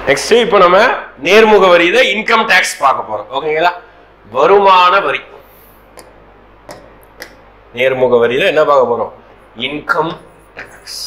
Next இப்போ நம்ம நேர்முக வரியில இன்கம் டேக்ஸ் பார்க்க போறோம் ஓகேங்களா வருமான வரி நேர்முக வரியில என்ன பார்க்க போறோம் இன்கம் டேக்ஸ்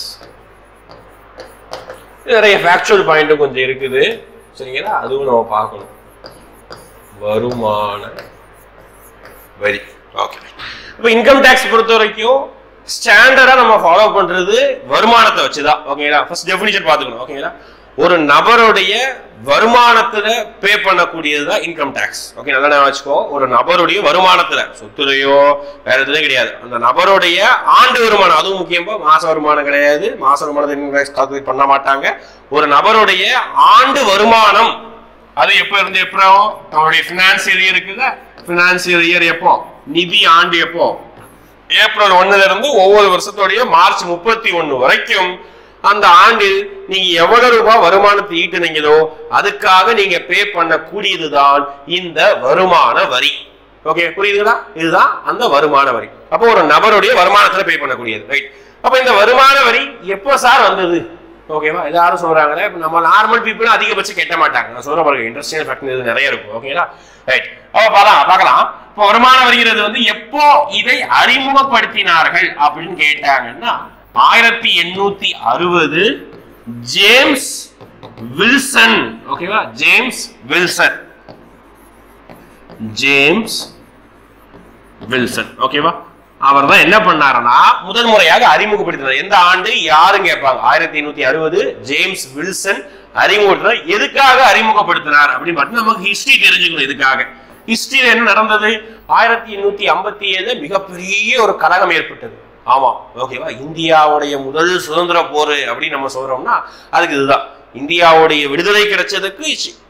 நிறைய ஃபேக்சுவல் பாயிண்ட்டும் கொஞ்சம் இருக்குது சரிங்களா அதுவும் நம்ம பார்க்கணும் வருமான வரி ஓகே இப்போ இன்கம் டேக்ஸ் பொறுத்த வரைக்கும் ஸ்டாண்டர்டா நம்ம ஃபாலோ பண்றது வருமானத்தை வச்சுதான் ஓகேங்களா ஃபர்ஸ்ட் டெஃபினிஷன் பார்த்துக்கணும் ஓகேங்களா ஒரு நபருடைய வருமானத்துல பே பண்ணக்கூடியது தான் இன்கம் டேக்ஸ் ஓகே நல்லா ஞாபகம் வச்சுக்கோ ஒரு நபருடைய வருமானத்துல சொத்துலையோ வேற எதுவுமே கிடையாது அந்த நபருடைய ஆண்டு வருமானம் அதுவும் முக்கியமா மாச வருமானம் கிடையாது மாச வருமானத்தை இன்கம் டேக்ஸ் கால்குலேட் பண்ண மாட்டாங்க ஒரு நபருடைய ஆண்டு வருமானம் அது எப்போ இருந்து எப்போ நம்மளுடைய பினான்சியல் இயர் இருக்குல்ல பினான்சியல் இயர் எப்போ நிதி ஆண்டு எப்போ ஏப்ரல் ஒண்ணுல இருந்து ஒவ்வொரு வருஷத்துடைய மார்ச் முப்பத்தி ஒண்ணு வரைக்கும் அந்த ஆண்டில் நீங்க எவ்வளவு ரூபாய் வருமானத்தை ஈட்டுனீங்களோ அதுக்காக நீங்க பே பண்ணக்கூடியதுதான் இந்த வருமான வரி ஓகே புரியுதுங்களா இதுதான் அந்த வருமான வரி அப்போ ஒரு நபருடைய வருமானத்துல பே பண்ணக்கூடியது ரைட் அப்ப இந்த வருமான வரி எப்போ சார் வந்தது ஓகேவா எல்லாரும் சொல்றாங்களே இப்ப நம்ம நார்மல் பீப்புள் அதிகபட்சம் கெட்ட மாட்டாங்க நான் சொல்ற பாருங்க இண்டஸ்ட்ரியல் ஃபேக்ட் இது நிறைய இருக்கும் ஓகேங்களா ரைட் அப்ப பார்க்கலாம் பார்க்கலாம் இப்போ வருமான வரிங்கிறது வந்து எப்போ இதை அறிமுகப்படுத்தினார்கள் அப்படின்னு கேட்டாங்கன்னா ஆயிரத்தி எண்ணூத்தி அறுபது ஜேம்ஸ் வில்சன் ஓகேவா ஜேம்ஸ் வில்சன் ஜேம்ஸ் வில்சன் ஓகேவா அவர் தான் என்ன பண்ணாருன்னா முதல் முறையாக அறிமுகப்படுத்தினார் எந்த ஆண்டு யாரும் கேட்பாங்க ஆயிரத்தி எண்ணூத்தி அறுபது ஜேம்ஸ் வில்சன் அறிமுகப்படுத்தினார் எதுக்காக அறிமுகப்படுத்தினார் அப்படின்னு பார்த்து நமக்கு ஹிஸ்டரி தெரிஞ்சுக்கணும் இதுக்காக ஹிஸ்டரியில் என்ன நடந்தது ஆயிரத்தி எண்ணூத்தி ஐம்பத்தி ஏழு மிகப்பெரிய ஒரு கழகம் ஏற்பட்டது ஆமா ஓகேவா இந்தியாவுடைய முதல் சுதந்திர போர் அப்படின்னு நம்ம சொல்றோம்னா அதுக்கு இதுதான் இந்தியாவுடைய விடுதலை கிடைச்சதுக்கு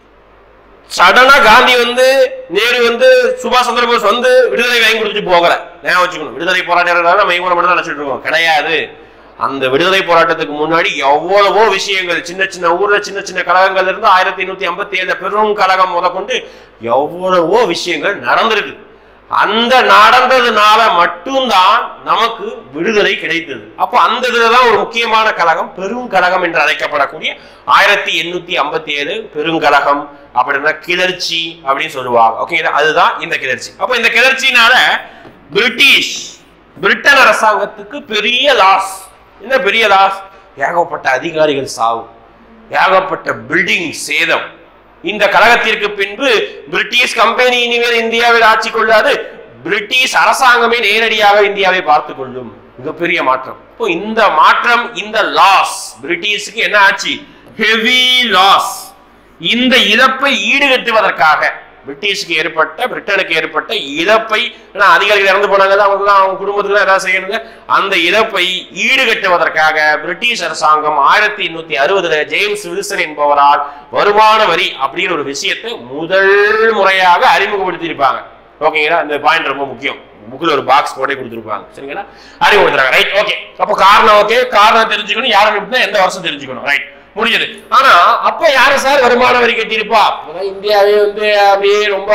சடனா காந்தி வந்து நேரு வந்து சுபாஷ் சந்திர போஸ் வந்து விடுதலை வாங்கி கொடுத்துட்டு போகல ஞாபகம் வச்சுக்கணும் விடுதலை போராட்டம் நம்ம இவங்களை மட்டும் தான் நினைச்சிட்டு இருக்கோம் கிடையாது அந்த விடுதலை போராட்டத்துக்கு முன்னாடி எவ்வளவோ விஷயங்கள் சின்ன சின்ன ஊர்ல சின்ன சின்ன கழகங்கள் இருந்து ஆயிரத்தி எண்ணூத்தி ஐம்பத்தி ஏழு பெரும் கழகம் முதற்கொண்டு எவ்வளவோ விஷயங்கள் நடந்திருக்கு அந்த நடந்ததுனால மட்டும்தான் நமக்கு விடுதலை கிடைத்தது அப்போ அந்த இதுலதான் ஒரு முக்கியமான கழகம் பெருங்கழகம் என்று அழைக்கப்படக்கூடிய ஆயிரத்தி எண்ணூத்தி ஐம்பத்தி ஏழு பெருங்கழகம் அப்படின்னா கிளர்ச்சி அப்படின்னு சொல்லுவாங்க ஓகே அதுதான் இந்த கிளர்ச்சி அப்போ இந்த கிளர்ச்சினால பிரிட்டிஷ் பிரிட்டன் அரசாங்கத்துக்கு பெரிய லாஸ் என்ன பெரிய லாஸ் ஏகப்பட்ட அதிகாரிகள் சாவு ஏகப்பட்ட பில்டிங் சேதம் இந்த கழகத்திற்கு பின்பு பிரிட்டிஷ் கம்பெனி இனிமேல் இந்தியாவில் ஆட்சி கொள்ளாது பிரிட்டிஷ் அரசாங்கமே நேரடியாக இந்தியாவை பார்த்துக் கொள்ளும் மிகப்பெரிய மாற்றம் இப்போ இந்த மாற்றம் இந்த லாஸ் பிரிட்டிஷுக்கு என்ன ஆச்சு ஹெவி லாஸ் இந்த இழப்பை ஈடுகட்டுவதற்காக பிரிட்டிஷுக்கு ஏற்பட்ட பிரிட்டனுக்கு ஏற்பட்ட இழப்பை ஏன்னா அதிகாரிகள் இறந்து போனாங்க அவங்க அவங்க குடும்பத்துக்கு ஏதாவது செய்யணுங்க அந்த இழப்பை ஈடுகட்டுவதற்காக பிரிட்டிஷ் அரசாங்கம் ஆயிரத்தி எண்ணூத்தி அறுபதுல ஜேம்ஸ் வில்சன் என்பவரால் வருமான வரி அப்படின்னு ஒரு விஷயத்தை முதல் முறையாக அறிமுகப்படுத்தியிருப்பாங்க ஓகேங்களா இந்த பாயிண்ட் ரொம்ப முக்கியம் புக்கில் ஒரு பாக்ஸ் போட்டே கொடுத்துருப்பாங்க சரிங்களா அறிமுகப்படுத்துறாங்க ரைட் ஓகே அப்போ காரணம் ஓகே காரணம் தெரிஞ்சுக்கணும் யாரும் எப்படின்னா எந்த வருஷம் தெரிஞ்சுக்கணும் ரைட் முடிஞ்சது ஆனா அப்ப யாரு சார் வருமான வரி கட்டியிருப்பா அப்பதான் இந்தியாவே வந்து அப்படியே ரொம்ப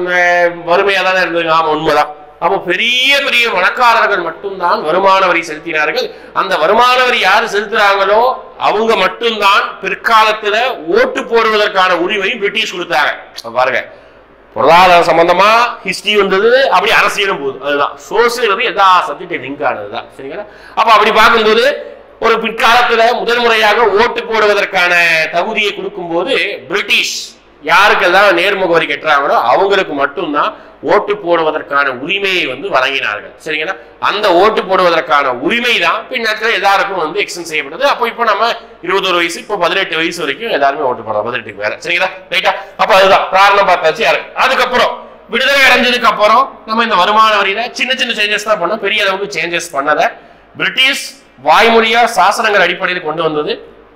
வறுமையா தானே இருந்தது ஆமா உண்மைதான் அப்போ பெரிய பெரிய பணக்காரர்கள் மட்டும்தான் வருமான வரி செலுத்தினார்கள் அந்த வருமான வரி யாரு செலுத்துறாங்களோ அவங்க மட்டும்தான் பிற்காலத்துல ஓட்டு போடுவதற்கான உரிமையும் பிரிட்டிஷ் கொடுத்தாங்க அப்ப பாருங்க பொருளாதார சம்பந்தமா ஹிஸ்டரி வந்தது அப்படி அரசியலும் போகுது அதுதான் சோசியல் எல்லா சப்ஜெக்டும் லிங்க் ஆனதுதான் சரிங்களா அப்ப அப்படி பார்க்கும்போது ஒரு பிற்காலத்துல முதல் முறையாக ஓட்டு போடுவதற்கான தகுதியை கொடுக்கும்போது பிரிட்டிஷ் யாருக்கெல்லாம் நேர்முக வரி கட்டுறாங்களோ அவங்களுக்கு மட்டும்தான் ஓட்டு போடுவதற்கான உரிமையை வந்து வழங்கினார்கள் சரிங்களா அந்த ஓட்டு போடுவதற்கான உரிமை தான் பின்னாட்கள் எல்லாருக்கும் வந்து எக்ஸ்டென்ட் செய்யப்பட்டது அப்போ இப்போ நம்ம இருபத்தொரு வயசு இப்போ பதினெட்டு வயசு வரைக்கும் எல்லாருமே ஓட்டு போடலாம் பதினெட்டுக்கு வேற சரிங்களா ரைட்டா அப்ப அதுதான் காரணம் பார்த்தாச்சு யாரு அதுக்கப்புறம் விடுதலை அடைஞ்சதுக்கு அப்புறம் நம்ம இந்த வருமான வரியில சின்ன சின்ன சேஞ்சஸ் தான் பண்ணோம் பெரிய அளவுக்கு சேஞ்சஸ் பண்ணல பிரிட்டிஷ் வாய்மொழியா சாசனங்கள் அடிப்படையில் கொண்டு வந்தது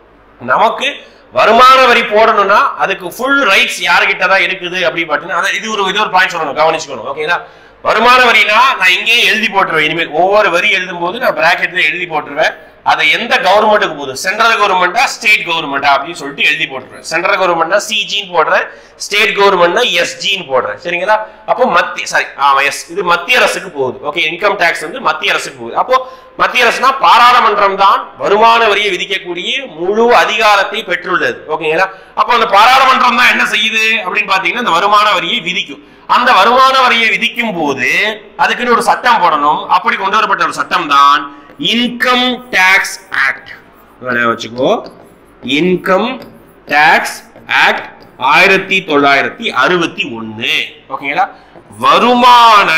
நமக்கு வருமான வரி போடணும்னா அதுக்கு ஃபுல் ரைட்ஸ் யாருகிட்ட தான் இருக்குது அப்படின்னு பார்த்தீங்கன்னா அதான் இது ஒரு இது ஒரு பாயிண்ட் சொல்லணும் கவனிச்சுக்கணும் ஓகேங்களா வருமான வரினா நான் இங்கேயே எழுதி போட்டுருவேன் இனிமேல் ஒவ்வொரு வரி எழுதும் போது நான் பிராக்கெட்ல எழுதி போட்டுருவேன் அது எந்த கவர்மெண்ட்டுக்கு போகுது சென்ட்ரல் கவர்மெண்டா ஸ்டேட் கவர்மெண்டா அப்படின்னு சொல்லிட்டு எழுதி போட்டுருவேன் சென்ட்ரல் கவர்மெண்ட்னா சிஜின்னு போடுறேன் ஸ்டேட் கவர்மெண்ட்னா எஸ்ஜின்னு போடுறேன் சரிங்களா அப்போ மத்திய சாரி ஆமா எஸ் இது மத்திய அரசுக்கு போகுது ஓகே இன்கம் டேக்ஸ் வந்து மத்திய அரசுக்கு போகுது அப்போ மத்திய அரசுனா பாராளுமன்றம் தான் வருமான வரியை விதிக்கக்கூடிய முழு அதிகாரத்தை பெற்றுள்ளது ஓகேங்களா அப்போ அந்த பாராளுமன்றம் தான் என்ன செய்யுது அப்படின்னு பாத்தீங்கன்னா இந்த வருமான வரியை விதிக்கும் அந்த வருமான வரியை விதிக்கும் போது அதுக்குன்னு ஒரு சட்டம் போடணும் அப்படி கொண்டு வரப்பட்ட ஒரு சட்டம் தான் இன்கம் டேக்ஸ் ஆக்ட் வச்சுக்கோ இன்கம் டேக்ஸ் ஆக்ட் ஆயிரத்தி தொள்ளாயிரத்தி அறுபத்தி ஒன்னு ஓகேங்களா வருமான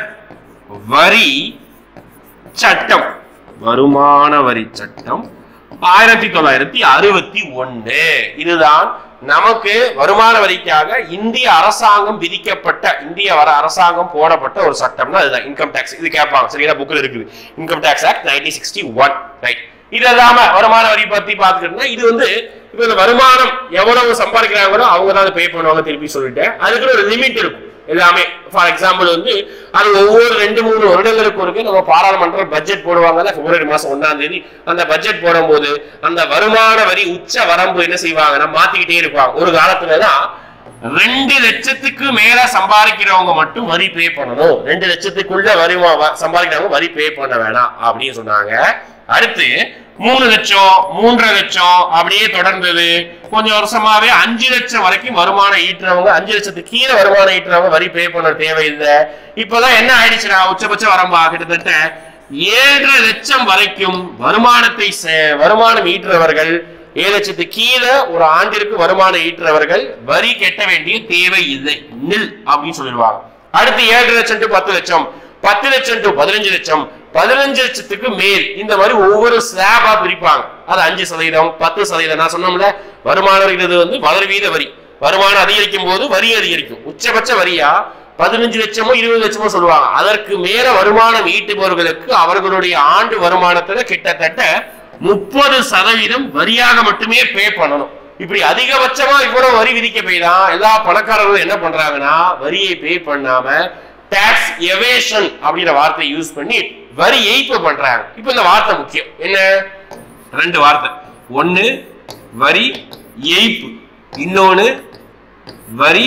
வரி சட்டம் வருமான வரி சட்டம் ஆயிரத்தி தொள்ளாயிரத்தி அறுபத்தி ஒன்னு இதுதான் நமக்கு வருமான வரிக்காக இந்திய அரசாங்கம் விதிக்கப்பட்ட இந்திய வர அரசாங்கம் போடப்பட்ட ஒரு சட்டம்னா அதுதான் இன்கம் டேக்ஸ் இது கேட்பாங்க சரிங்களா புக்கில் இருக்குது income tax act nineteen sixty one right இது இல்லாம வருமான வரி பத்தி பாத்துக்கிட்டோம்னா இது வந்து இப்ப இந்த வருமானம் எவ்வளவு சம்பாதிக்கிறாங்களோ அவங்க தான் அதை பே பண்ணுவாங்க திருப்பி சொல்லிட்டேன் அதுக்குன்னு ஒரு லிமிட் இருக்கும் எல்லாமே ஃபார் எக்ஸாம்பிள் வந்து அது ஒவ்வொரு ரெண்டு மூணு வருடங்களுக்கு ஒருக்கு நம்ம பாராளுமன்றம் பட்ஜெட் போடுவாங்கல்ல பிப்ரவரி மாசம் ஒன்னாம் தேதி அந்த பட்ஜெட் போடும்போது அந்த வருமான வரி உச்ச வரம்பு என்ன செய்வாங்கன்னா மாத்திக்கிட்டே இருப்பாங்க ஒரு காலத்துலதான் ரெண்டு லட்சத்துக்கு மேல சம்பாதிக்கிறவங்க மட்டும் வரி பே பண்ணணும் ரெண்டு லட்சத்துக்குள்ள வரி வ- சம்பாதிக்கிறவங்க வரி பே பண்ண வேணாம் அப்படின்னு சொன்னாங்க அடுத்து மூணு லட்சம் மூன்றரை லட்சம் அப்படியே தொடர்ந்தது கொஞ்சம் வருஷமாவே அஞ்சு லட்சம் வரைக்கும் வருமானம் ஈட்டுறவங்க அஞ்சு லட்சத்துக்கு கீழே வருமானம் ஈட்டுறவங்க வரி பே பண்ண தேவையில்லை இப்பதான் என்ன ஆயிடுச்சுன்னா உச்சபட்ச வரம்பா கிட்டத்தட்ட ஏழரை லட்சம் வரைக்கும் வருமானத்தை சே- வருமானம் ஈட்டுறவர்கள் ஏழு லட்சத்துக்கு கீழே ஒரு ஆண்டிற்கு வருமானம் ஈட்டுறவர்கள் வரி கட்ட வேண்டிய தேவை இல்லை நில் அப்படின்னு சொல்லிடுவாங்க அடுத்து ஏழு லட்சம் டு பத்து லட்சம் பத்து லட்சம் டு பதினஞ்சு லட்சம் பதினஞ்சு லட்சத்துக்கு மேல் இந்த மாதிரி ஒவ்வொரு ஸ்லாபா பிரிப்பாங்க அது அஞ்சு சதவீதம் பத்து சதவீதம் நான் சொன்னோம்ல வருமானம் இருக்கிறது வந்து வதர்வீத வரி வருமானம் அதிகரிக்கும் போது வரி அதிகரிக்கும் உச்சபட்ச வரியா பதினஞ்சு லட்சமோ இருபது லட்சமோ சொல்லுவாங்க அதற்கு மேல வருமானம் ஈட்டுபவர்களுக்கு அவர்களுடைய ஆண்டு வருமானத்துல கிட்டத்தட்ட முப்பது சதவீதம் வரியாக மட்டுமே பே பண்ணணும் இப்படி அதிகபட்சமா இவ்வளவு வரி விதிக்க போய் தான் எல்லா பணக்காரர்களும் என்ன பண்றாங்கன்னா வரியை பே பண்ணாம டாக்ஸ் எவேஷன் அப்படிங்கிற வார்த்தையை யூஸ் பண்ணி வரி ஏய்ப்பு பண்றாங்க இப்போ இந்த வார்த்தை முக்கியம் என்ன ரெண்டு வார்த்தை ஒண்ணு வரி ஏய்ப்பு இன்னொன்னு வரி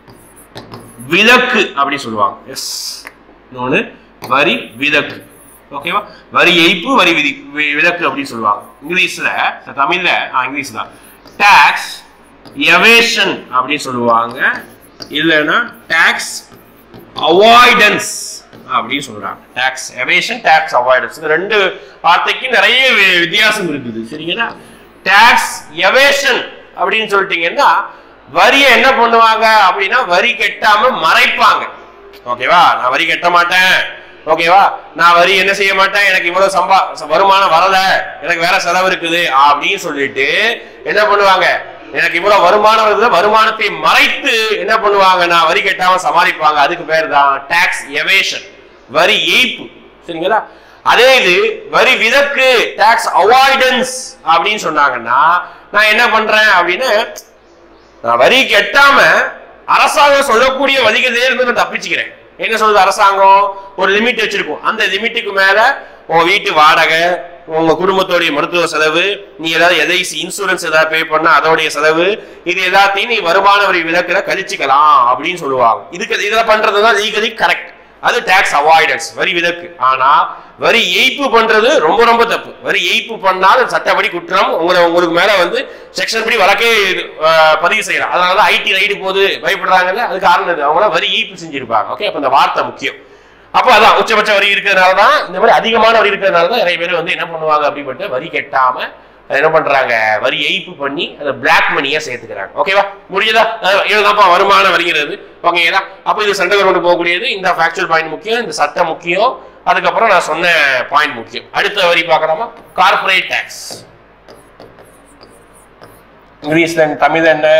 விலக்கு அப்படி சொல்லுவாங்க எஸ் இன்னொன்னு வரி விலக்கு ஓகேவா வரி ஏய்ப்பு வரி விதி வி- விலக்கு அப்படின்னு சொல்லுவாங்க இங்கிலீஷ்ல தமிழ்ல ஆ, இங்கிலீஷ் தான் டாக்ஸ் எவேஷன் அப்படின்னு சொல்லுவாங்க இல்லைன்னா டாக்ஸ் அவாய்டன்ஸ் அப்படின்னு சொல்றாங்க டாக்ஸ் எவேஷன் டாக்ஸ் அவாய்டன்ஸ் இந்த ரெண்டு வார்த்தைக்கு நிறைய வி- வித்தியாசம் இருக்குது சரிங்களா டாக்ஸ் எவேஷன் அப்படின்னு சொல்லிட்டீங்கன்னா வரியை என்ன பண்ணுவாங்க அப்படின்னா வரி கட்டாம மறைப்பாங்க ஓகேவா நான் வரி கட்ட மாட்டேன் ஓகேவா நான் வரி என்ன செய்ய மாட்டேன் எனக்கு இவ்வளவு சம்பா வருமானம் வரல எனக்கு வேற செலவு இருக்குது அப்படின்னு சொல்லிட்டு என்ன பண்ணுவாங்க எனக்கு இவ்வளவு வருமானம் வருது வருமானத்தை மறைத்து என்ன பண்ணுவாங்க நான் வரி கட்டாம சமாளிப்பாங்க அதுக்கு பேர் தான் டாக்ஸ் எவேஷன் வரி ஏய்ப்பு சரிங்களா அதே இது வரி விலக்கு டாக்ஸ் அவாய்டன்ஸ் அப்படின்னு சொன்னாங்கன்னா நான் என்ன பண்றேன் அப்படின்னு நான் வரி கட்டாம அரசாங்கம் சொல்லக்கூடிய வரிகளே இருந்து நான் தப்பிச்சுக்கிறேன் என்ன சொல்லுது அரசாங்கம் ஒரு லிமிட் வச்சிருக்கும் அந்த லிமிட்டுக்கு மேல உங்க வீட்டு வாடகை உங்க குடும்பத்தோடைய மருத்துவ செலவு நீ ஏதாவது எல்ஐசி இன்சூரன்ஸ் ஏதாவது பே பண்ணா அதோடைய செலவு இது எல்லாத்தையும் நீ வருமான வரி விலக்குல கழிச்சுக்கலாம் அப்படின்னு சொல்லுவாங்க இதுக்கு இதெல்லாம் பண்றதுதான் லீகலி கரெக்ட் அது டாக்ஸ் அவாய்டன்ஸ் வரி விலக்கு ஆனா வரி ஏய்ப்பு பண்றது ரொம்ப ரொம்ப தப்பு வரி ஏய்ப்பு பண்ணால் அது சட்டப்படி குற்றம் உங்களை உங்களுக்கு மேல வந்து செக்ஷன் படி வழக்கே அஹ், பதிவு செய்யலாம் அதனால ஐடி ரைடு போது பயப்படுறாங்கல்ல அது காரணம் இது அவங்கள வரி ஏய்ப்பு செஞ்சிருப்பாங்க ஓகே அப்ப இந்த வார்த்தை முக்கியம் அப்போ அதான் உச்சபட்ச வரி இருக்கிறதுனால தான் இந்த மாதிரி அதிகமான வரி இருக்கிறதுனால தான் நிறைய பேர் வந்து என்ன பண்ணுவாங்க அப்படிப்பட்ட வரி கட்டாம அது என்ன பண்றாங்க வரி ஏய்ப்பு பண்ணி அதை பிளாக் மணியா சேர்த்துக்கிறாங்க ஓகேவா முடியுதா அஹ் இதுதான்ப்பா வருமான வரிங்கிறது ஓகேங்களா அப்போ இது சென்ட்ரல் கவர்மெண்ட் போகக்கூடியது இந்த ஃபேக்சுவல் பாயிண்ட் முக்கியம் இந்த சட்டம் முக்கியம் அதுக்கப்புறம் நான் சொன்ன பாயிண்ட் முக்கியம் அடுத்த வரி பார்க்கலாமா கார்ப்பரேட் டேக்ஸ் இங்கிலீஷ்ல தமிழ் என்ன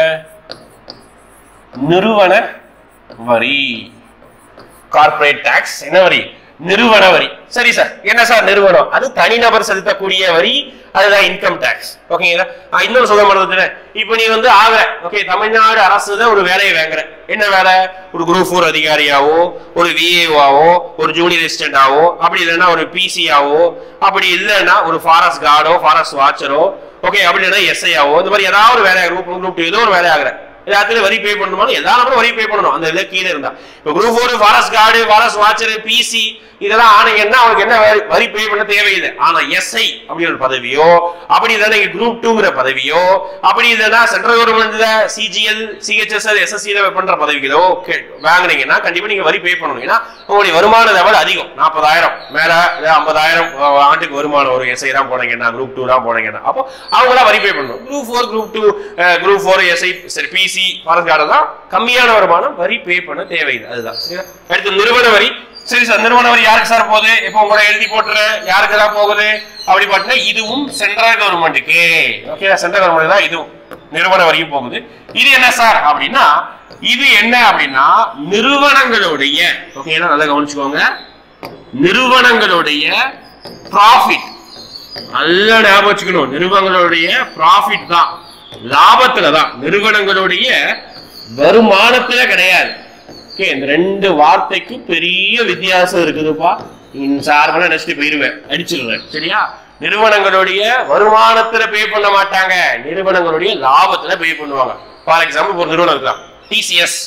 நிறுவன வரி கார்ப்பரேட் டாக்ஸ் என்ன வரி நிறுவன வரி சரி சார் என்ன சார் நிறுவனம் அது தனிநபர் செலுத்தக்கூடிய வரி அதுதான் இன்கம் டேக்ஸ் ஓகேங்களா ஆஹ் இன்னொரு சொல்ல மறந்துட்டேன் இப்போ நீ வந்து ஆகிற ஓகே தமிழ்நாடு அரசு தான் ஒரு வேலையை வாங்குற என்ன வேலை ஒரு குரூப் ஃபோர் அதிகாரியாவோ ஒரு விஏஓவோ ஒரு ஜூனியர் அசிஸ்டண்டாவோ அப்படி இல்லைன்னா ஒரு பிசியாவோ அப்படி இல்லைன்னா ஒரு ஃபாரஸ்ட் கார்டோ ஃபாரஸ்ட் வாட்சரோ ஓகே அப்படி இல்லைன்னா எஸ்ஐயாவோ இந்த மாதிரி ஏதாவது ஒரு வேலை குரூப் குரூப் ஏதோ ஒரு வேலை ஆகுற எல்லாத்துலயும் வரி பே பண்ணணுமா எல்லா நம்பரும் வரி பே பண்ணணும் அந்த இதுல கீழே இருந்தா இப்போ group four forest guard forest watcher PC இதெல்லாம் ஆனீங்கன்னா அவனுக்கு என்ன வரி- வரி பே பண்ண தேவையில்லை ஆனா எஸ்ஐ அப்படிங்கிற ஒரு பதவியோ அப்படி இல்லைன்னா நீங்க குரூப் டூங்கிற பதவியோ அப்படி இல்லைன்னா சென்ட்ரல் கவர்மெண்ட்ல சிஜிஎல் சிஹெச்எஸ்எல் எஸ்எஸ்சியில பண்ற பதவிகளோ கே- வாங்குனீங்கன்னா கண்டிப்பா நீங்க வரி பே பண்ணணும் ஏன்னா உங்களுடைய வருமான லெவல் அதிகம் நாற்பதாயிரம் மேல ஐம்பதாயிரம் ஆண்டுக்கு வருமானம் வரும் எஸ்ஐ தான் போனீங்கன்னா குரூப் டூ தான் போனீங்கன்னா அப்போ அவங்களாம் வரி பே பண்ணணும் group four group two group four SI சரி பிசி ஃபாரஸ்ட் கார்டு தான் கம்மியான வருமானம் வரி பே பண்ண தேவையில்லை அதுதான் சரியா அடுத்து நிறுவன வரி சரி சார் நிறுவன வரி யாருக்கு சார் போகுது இப்போ உங்களை எழுதி போட்டுறேன் யாருக்கு தான் போகுது அப்படி பார்த்தா இதுவும் சென்ட்ரல் கவர்மெண்ட்டுக்கு ஓகே சென்ட்ரல் கவர்மெண்ட் தான் இதுவும் நிறுவன வரியும் போகுது இது என்ன சார் அப்படின்னா இது என்ன அப்படின்னா நிறுவனங்களுடைய ஓகேங்களா நல்லா கவனிச்சுக்கோங்க நிறுவனங்களுடைய ப்ராஃபிட் நல்லா ஞாபகம் வச்சுக்கணும் நிறுவனங்களுடைய ப்ராஃபிட் தான் லாபத்துல தான் நிறுவனங்களுடைய வருமானத்துல கிடையாது ஓகே இந்த ரெண்டு வார்த்தைக்கும் பெரிய வித்தியாசம் இருக்குதுப்பா சார்பா நினைச்சிட்டு போயிருவேன் அடிச்சிருவேன் சரியா நிறுவனங்களுடைய வருமானத்துல பே பண்ண மாட்டாங்க நிறுவனங்களுடைய லாபத்துல பே பண்ணுவாங்க ஃபார் எக்ஸாம்பிள் ஒரு நிறுவனம் இருக்கலாம் டிசிஎஸ்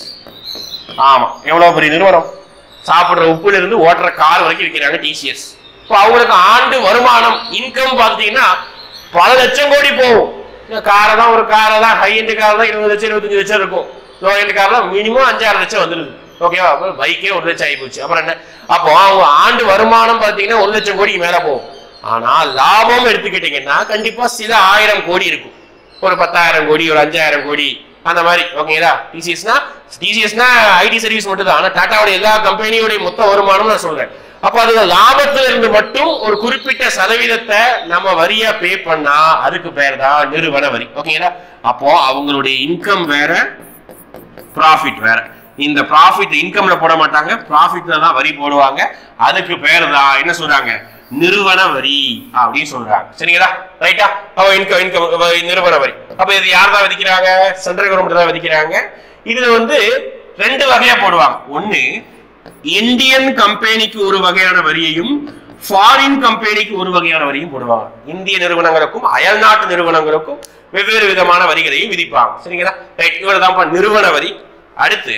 ஆமா எவ்வளவு பெரிய நிறுவனம் சாப்பிடுற உப்புல இருந்து ஓட்டுற கார் வரைக்கும் விற்கிறாங்க டிசிஎஸ் இப்போ அவங்களுக்கு ஆண்டு வருமானம் இன்கம் பார்த்தீங்கன்னா பல லட்சம் கோடி போகும் இந்த காரை தான் ஒரு காரை தான் ஹை எண்ட் கார் தான் இருபது லட்சம் இருபத்தஞ்சு லட்சம் இருக்கும் லோ எண்ட் கார் தான் மினிமம் அஞ்சாறு லட்சம் வந்துருது ஓகேவா அப்புறம் பைக்கே ஒரு லட்சம் ஆகி போச்சு அப்புறம் என்ன அப்போ அவங்க ஆண்டு வருமானம் பார்த்தீங்கன்னா ஒரு லட்சம் கோடிக்கு மேல போகும் ஆனா லாபம் எடுத்துக்கிட்டீங்கன்னா கண்டிப்பா சில ஆயிரம் கோடி இருக்கும் ஒரு பத்தாயிரம் கோடி ஒரு அஞ்சாயிரம் கோடி அந்த மாதிரி ஓகேங்களா டிசிஎஸ்னா டிசிஎஸ்னா ஐடி சர்வீஸ் மட்டும் தான் ஆனா டாட்டாவோட எல்லா கம்பெனியோட மொத்த வருமானம் நான் சொல்றேன் அப்ப அதுல லாபத்துல இருந்து மட்டும் ஒரு குறிப்பிட்ட சதவீதத்தை நம்ம வரியா பே பண்ணா அதுக்கு பேர் தான் நிறுவன வரி ஓகேங்களா அப்போ அவங்களுடைய இன்கம் வேற ப்ராஃபிட் வேற இந்த ப்ராஃபிட் இன்கம்ல போட மாட்டாங்க ப்ராஃபிட்ல தான் வரி போடுவாங்க அதுக்கு பேர் தான் என்ன சொல்றாங்க நிறுவன வரி அப்படின்னு சொல்றாங்க சரிங்களா ரைட்டா அப்ப இன்கம் இன்கம் நிறுவன வரி அப்ப இது யார் தான் விதிக்கிறாங்க சென்ட்ரல் கவர்மெண்ட் தான் விதிக்கிறாங்க இதுல வந்து ரெண்டு வகையா போடுவாங்க ஒண்ணு இந்தியன் கம்பெனிக்கு ஒரு வகையான வரியையும் ஃபாரின் கம்பெனிக்கு ஒரு வகையான வரியும் போடுவாங்க இந்திய நிறுவனங்களுக்கும் அயல்நாட்டு நிறுவனங்களுக்கும் வெவ்வேறு விதமான வரிகளையும் விதிப்பாங்க சரிங்களா ரைட் இவர் தான் நிறுவன வரி அடுத்து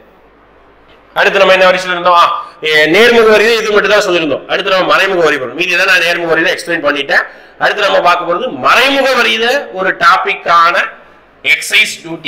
அடுத்து நம்ம என்ன வரி சொல்லியிருந்தோம் ஆ, ஏ, நேர்முக வரி தான் இது மட்டும் தான் சொல்லியிருந்தோம் அடுத்து நம்ம மறைமுக வரி போறோம் மீதி தான் நான் நேர்முக வரி தான் எக்ஸ்பிளைன் பண்ணிட்டேன் அடுத்து நம்ம பார்க்க போறது மறைமுக வரியில ஒரு டாபிக்கான எக்ஸைஸ் டியூட்டி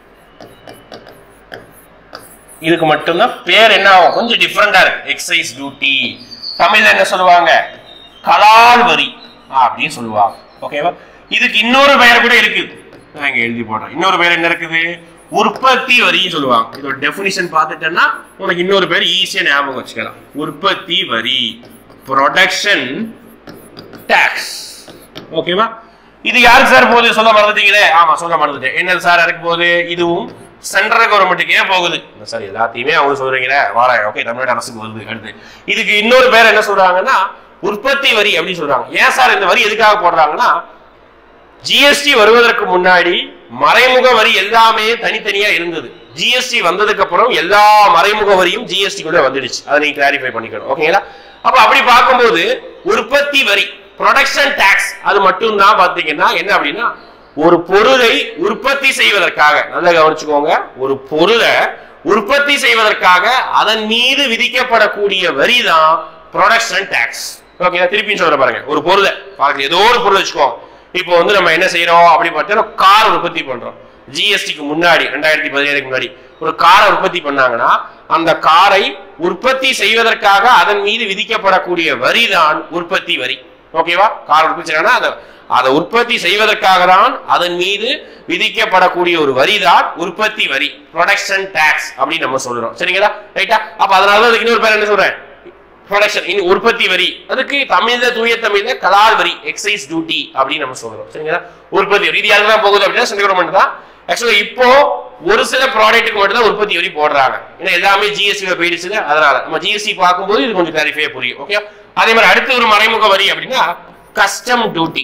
இதுக்கு மட்டும்தான் பேர் என்ன ஆகும் கொஞ்சம் டிஃப்ரெண்டா இருக்கு எக்ஸைஸ் டியூட்டி தமிழ்ல என்ன சொல்லுவாங்க கலால் வரி அப்படின்னு சொல்லுவாங்க ஓகேவா இதுக்கு இன்னொரு பெயர் கூட இருக்குது நான் இங்க எழுதி போடுறேன் இன்னொரு பேர் என்ன இருக்குது உற்பத்தி வரின்னு சொல்லுவாங்க இதோட டெஃபினிஷன் பார்த்துட்டேன்னா உனக்கு இன்னொரு பேர் ஈஸியா ஞாபகம் வச்சுக்கலாம் உற்பத்தி வரி ப்ரொடக்ஷன் டாக்ஸ் ஓகேவா இது யாருக்கு சார் போகுது சொல்ல மறந்துட்டீங்களே ஆமா சொல்ல மறந்துட்டேன் என்ன சார் யாருக்கு போகுது இதுவும் சென்ட்ரல் கவர்மெண்ட்டுக்கே போகுது சார் எல்லாத்தையுமே அவங்க சொல்றீங்களே வாராங்க ஓகே தமிழ்நாடு அரசுக்கு வருது அடுத்து இதுக்கு இன்னொரு பேர் என்ன சொல்றாங்கன்னா உற்பத்தி வரி அப்படின்னு சொல்றாங்க ஏன் சார் இந்த வரி எதுக்காக போடுறாங்கன்னா ஜிஎஸ்டி வருவதற்கு முன்னாடி மறைமுக வரி எல்லாமே தனித்தனியா இருந்தது ஜிஎஸ்டி வந்ததுக்கு அப்புறம் எல்லா மறைமுக வரியும் ஜிஎஸ்டி கூட வந்துடுச்சு அதை நீங்க கிளாரிஃபை பண்ணிக்கணும் ஓகேங்களா அப்ப அப்படி பார்க்கும்போது உற்பத்தி வரி ப்ரொடக்ஷன் டாக்ஸ் அது மட்டும் தான் பாத்தீங்கன்னா என்ன அப்படின்னா ஒரு பொருளை உற்பத்தி செய்வதற்காக நல்லா கவனிச்சுக்கோங்க ஒரு பொருளை உற்பத்தி செய்வதற்காக அதன் மீது விதிக்கப்படக்கூடிய வரி தான் ப்ரொடக்ஷன் டாக்ஸ் ஓகே திருப்பியும் சொல்ற பாருங்க ஒரு பொருளை பாருங்க ஏதோ ஒரு பொருள் வச்சுக்கோங்க இப்போ வந்து நம்ம என்ன செய்யறோம் அப்படி பார்த்தீங்கன்னா கார் உற்பத்தி பண்றோம் ஜிஎஸ்டிக்கு முன்னாடி ரெண்டாயிரத்தி பதினேழுக்கு முன்னாடி ஒரு காரை உற்பத்தி பண்ணாங்கன்னா அந்த காரை உற்பத்தி செய்வதற்காக அதன் மீது விதிக்கப்படக்கூடிய வரி தான் உற்பத்தி வரி ஓகேவா கார் உற்பத்தி செய்யணும்னா அதை அதை உற்பத்தி செய்வதற்காக தான் அதன் மீது விதிக்கப்படக்கூடிய ஒரு வரி தான் உற்பத்தி வரி ப்ரொடக்ஷன் டாக்ஸ் அப்படின்னு நம்ம சொல்றோம் சரிங்களா ரைட்டா அப்ப அதனால தான் அதுக்கு இன்னொரு பேர் என்ன சொல்றேன் ப்ரொடக்ஷன் இனி உற்பத்தி வரி அதுக்கு தமிழ்ல தூய தமிழ்ல கலால் வரி எக்ஸைஸ் டியூட்டி அப்படின்னு நம்ம சொல்றோம் சரிங்களா உற்பத்தி வரி இது யாருக்கு தான் போகுது அப்படின்னா சென்ட்ரல் கவர்மெண்ட் தான் ஆக்சுவலா இப்போ ஒரு சில ப்ராடக்ட்டுக்கு மட்டும் தான் உற்பத்தி வரி போடுறாங்க ஏன்னா எல்லாமே ஜிஎஸ்டி போயிடுச்சுல அதனால நம்ம ஜிஎஸ்டி பார்க்கும்போது இது கொஞ்சம் கிளாரிஃபையா புரியும் ஓகே அதே மாதிரி அடுத்து ஒரு மறைமுக வரி அப்படின்னா கஸ்டம் டியூட்டி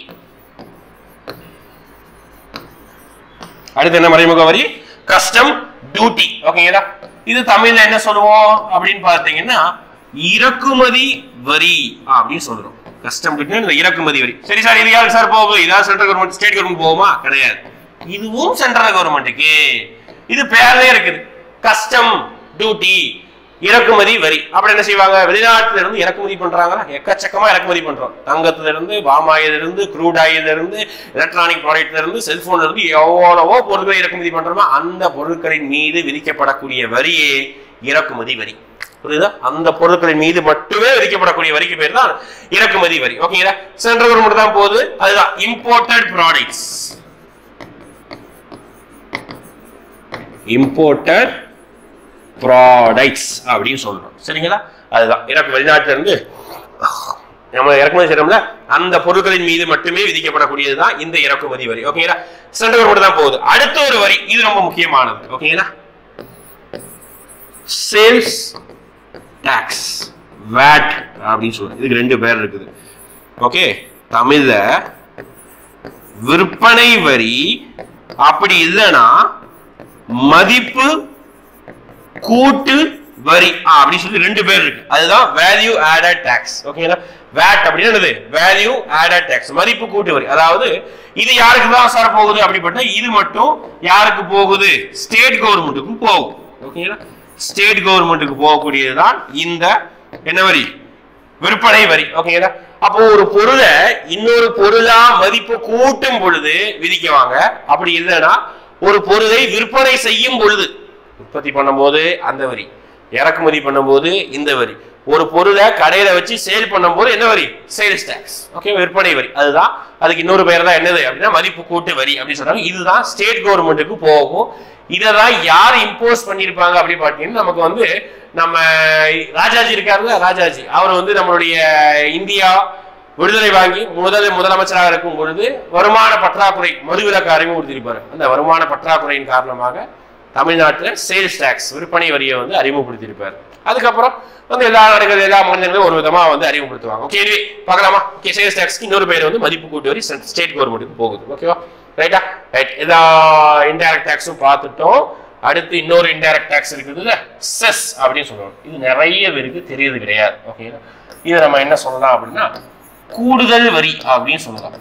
அடுத்து என்ன மறைமுக வரி கஸ்டம் டியூட்டி ஓகேங்களா இது தமிழ்ல என்ன சொல்லுவோம் அப்படின்னு பார்த்தீங்கன்னா இறக்குமதி வரி அப்படின்னு சொல்றோம் கஸ்டம் டியூட்டி இந்த இறக்குமதி வரி சரி சார் இது யாருக்கு சார் போகும் இதாவது சென்ட்ரல் கவர்மெண்ட் ஸ்டேட் கவர்மெண்ட் போகுமா கிடையாது இதுவும் சென்ட்ரல் கவர்மெண்ட்டுக்கு இது பேர்லயே இருக்குது கஸ்டம் டியூட்டி இறக்குமதி வரி அப்படி என்ன செய்வாங்க வெளிநாட்டுல இருந்து இறக்குமதி பண்றாங்களா எக்கச்சக்கமா இறக்குமதி பண்றோம் தங்கத்துல இருந்து பாமாயில இருந்து க்ரூட் ஆயில இருந்து எலக்ட்ரானிக் ப்ராடக்ட்ல இருந்து செல்போன்ல இருந்து எவ்வளவோ பொருட்களை இறக்குமதி பண்றோமோ அந்த பொருட்களின் மீது விதிக்கப்படக்கூடிய வரியே இறக்குமதி வரி புரியுதா அந்த பொருட்களின் மீது மட்டுமே விதிக்கப்படக்கூடிய வரிக்கு பேர் தான் இறக்குமதி வரி ஓகேங்களா சென்ட்ரல் கவர்மெண்ட் தான் போகுது அதுதான் இம்போர்ட்டட் ப்ராடக்ட்ஸ் இம்போர்ட்டட் ப்ராடக்ட்ஸ் அப்படின்னு சொல்றோம் சரிங்களா அதுதான் இறக்கு வெளிநாட்டுல இருந்து நம்ம இறக்குமதி செய்யறோம்ல அந்த பொருட்களின் மீது மட்டுமே விதிக்கப்படக்கூடியது தான் இந்த இறக்குமதி வரி ஓகேங்களா சென்ட்ரல் கவர்மெண்ட் தான் போகுது அடுத்த ஒரு வரி இது ரொம்ப முக்கியமானது ஓகேங்களா சேல்ஸ் டாக்ஸ் வேட் அப்படின்னு சொல்றோம் இதுக்கு ரெண்டு பேர் இருக்குது ஓகே தமிழ்ல விற்பனை வரி அப்படி இல்லைன்னா மதிப்பு கூட்டு வரி ஆ, அப்படின்னு சொல்லி ரெண்டு பேர் இருக்கு அதுதான் வேல்யூ ஆடட் டாக்ஸ் ஓகேங்களா வேட் அப்படின்னா என்னது வேல்யூ ஆடட் டாக்ஸ் மதிப்பு கூட்டு வரி அதாவது இது யாருக்கு தான் சார் போகுது அப்படிப்பட்ட இது மட்டும் யாருக்கு போகுது ஸ்டேட் கவர்மெண்ட்டுக்கும் போகும் ஓகேங்களா ஸ்டேட் கவர்மெண்ட்டுக்கு போகக்கூடியதுதான் இந்த என்ன வரி விற்பனை வரி ஓகேங்களா அப்போ ஒரு பொருளை இன்னொரு பொருளா மதிப்பு கூட்டும் பொழுது விதிக்குவாங்க அப்படி இல்லைன்னா ஒரு பொருளை விற்பனை செய்யும் பொழுது உற்பத்தி பண்ணும்போது அந்த வரி இறக்குமதி பண்ணும்போது இந்த வரி ஒரு பொருளை கடையில வச்சு சேல் பண்ணும்போது என்ன வரி சேல்ஸ் டாக்ஸ் ஓகே விற்பனை வரி அதுதான் அதுக்கு இன்னொரு பேர் தான் என்னது அப்படின்னா மதிப்பு கூட்டு வரி அப்படின்னு சொல்றாங்க இதுதான் ஸ்டேட் கவர்மெண்ட்டுக்கு போகும் இதை தான் யார் இம்போஸ் பண்ணியிருப்பாங்க அப்படின்னு பார்த்தீங்கன்னா நமக்கு வந்து நம்ம ராஜாஜி இருக்காருல்ல ராஜாஜி அவர் வந்து நம்மளுடைய இந்தியா விடுதலை வாங்கி முதல் முதலமைச்சராக இருக்கும் பொழுது வருமான பற்றாக்குறை மதுவிலக்கு அறிமுகப்படுத்தியிருப்பாரு அந்த வருமான பற்றாக்குறையின் காரணமாக தமிழ்நாட்டில் சேல்ஸ் டாக்ஸ் விற்பனை வரியை வந்து அறிமுகப்படுத்தியிருப்பார் அதுக்கப்புறம் வந்து எல்லா நாடுகள் எல்லா மாநிலங்களும் ஒரு விதமா வந்து அறிமுகப்படுத்துவாங்க ஓகே இதுவே பார்க்கலாமா ஓகே சேல்ஸ் டாக்ஸ்க்கு இன்னொரு பேர் வந்து மதிப்பு கூட்டு வரி ஸ்டேட் கவர்மெண்ட்டுக்கு போகுது ஓகேவா ரைட்டா ரைட் எல்லா இன்டைரக்ட் டாக்ஸும் பார்த்துட்டோம் அடுத்து இன்னொரு இன்டைரக்ட் டாக்ஸ் இருக்குதுல்ல செஸ் அப்படின்னு சொல்லுவாங்க இது நிறைய பேருக்கு தெரியறது கிடையாது ஓகேங்களா இதை நம்ம என்ன சொல்லலாம் அப்படின்னா கூடுதல் வரி அப்படின்னு சொல்லலாம்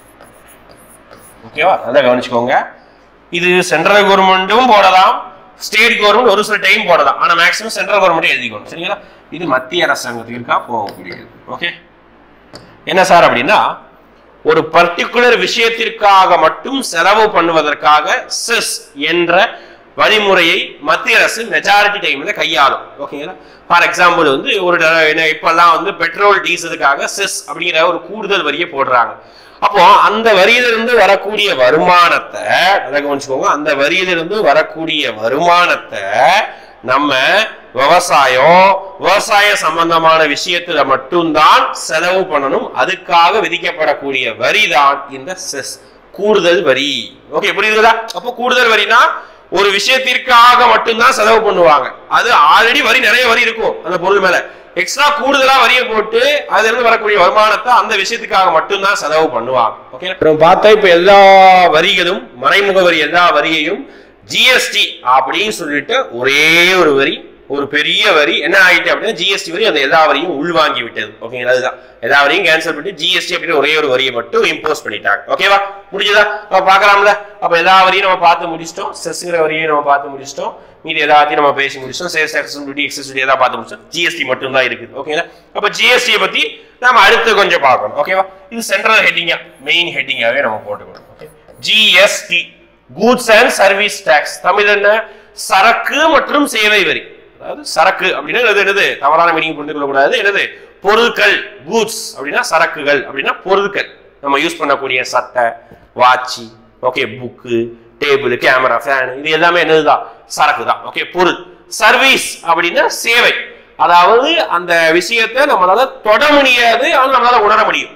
ஓகேவா நல்லா கவனிச்சுக்கோங்க இது சென்ட்ரல் கவர்மெண்ட்டும் போடலாம் ஸ்டேட் கவர்மெண்ட் ஒரு சில டைம் போடலாம் ஆனா மேக்ஸிமம் சென்ட்ரல் கவர்மெண்ட் எழுதிக்கணும் சரிங்களா இது மத்திய அரசாங்கத்திற்கா போகக்கூடியது ஓகே என்ன சார் அப்படின்னா ஒரு பர்டிகுலர் விஷயத்திற்காக மட்டும் செலவு பண்ணுவதற்காக செஸ் என்ற வழிமுறையை மத்திய அரசு மெஜாரிட்டி டைம்ல கையாளும் ஓகேங்களா ஃபார் எக்ஸாம்பிள் வந்து ஒரு ட- என்ன இப்பெல்லாம் வந்து பெட்ரோல் டீசலுக்காக செஸ் அப்படிங்கிற ஒரு கூடுதல் வரியை போடுறாங்க அப்போ அந்த வரியிலிருந்து வரக்கூடிய வருமானத்தை அதை கவனிச்சுக்கோங்க அந்த வரியிலிருந்து வரக்கூடிய வருமானத்தை நம்ம விவசாயம் விவசாய சம்பந்தமான விஷயத்துல மட்டும்தான் செலவு பண்ணணும் அதுக்காக விதிக்கப்படக்கூடிய வரி தான் இந்த செஸ் கூடுதல் வரி ஓகே புரியுதுங்களா அப்போ கூடுதல் வரினா ஒரு விஷயத்திற்காக மட்டும்தான் செலவு பண்ணுவாங்க அது ஆல்ரெடி வரி நிறைய வரி இருக்கும் அந்த பொருள் மேல எக்ஸ்ட்ரா கூடுதலா வரியை போட்டு அதுல இருந்து வரக்கூடிய வருமானத்தை அந்த விஷயத்துக்காக மட்டும்தான் செலவு பண்ணுவாங்க ஓகே நம்ம பார்த்தா இப்ப எல்லா வரிகளும் மறைமுக வரி எல்லா வரியையும் ஜிஎஸ்டி அப்படின்னு சொல்லிட்டு ஒரே ஒரு வரி ஒரு பெரிய வரி என்ன ஆயிட்டு அப்படின்னா ஜிஎஸ்டி வரி அந்த எல்லா வரியும் உள்வாங்கி விட்டது ஓகேங்களா அதுதான் எல்லா வரியும் கேன்சல் பண்ணிட்டு ஜிஎஸ்டி அப்படின்னு ஒரே ஒரு வரியை மட்டும் இம்போஸ் பண்ணிட்டாங்க ஓகேவா முடிஞ்சதா அப்ப பார்க்கலாம்ல அப்ப எல்லா வரியும் நம்ம பார்த்து முடிச்சிட்டோம் செஸ்ங்கிற வரியை நம்ம பார்த்து முடிச்சிட்டோம் மீதி எல்லாத்தையும் நம்ம பேசி முடிச்சிட்டோம் sales tax duty excess duty எல்லாம் பார்த்து முடிச்சிட்டோம் ஜிஎஸ்டி மட்டும் தான் இருக்குது ஓகேங்களா அப்ப ஜிஎஸ்டியை பத்தி நம்ம அடுத்து கொஞ்சம் பார்க்கணும் ஓகேவா இது சென்ட்ரல் ஹெட்டிங்கா மெயின் ஹெட்டிங்காவே நம்ம போட்டுக்கணும் okay GST goods and service tax Tamil என்ன சரக்கு மற்றும் சேவை வரி அதாவது சரக்கு அப்படின்னா என்னது என்னது தவறான மீனிங் புரிந்து கொள்ளக்கூடாது என்னது பொருட்கள் கூட்ஸ் அப்படின்னா சரக்குகள் அப்படின்னா பொருட்கள் நம்ம யூஸ் பண்ணக்கூடிய சட்டை வாட்சி okay book table camera fan இது எல்லாமே என்னதுதான் சரக்கு தான் ஓகே பொருள் சர்வீஸ் அப்படின்னா சேவை அதாவது அந்த விஷயத்தை நம்மளால தொட முடியாது ஆனால் நம்மளால உணர முடியும்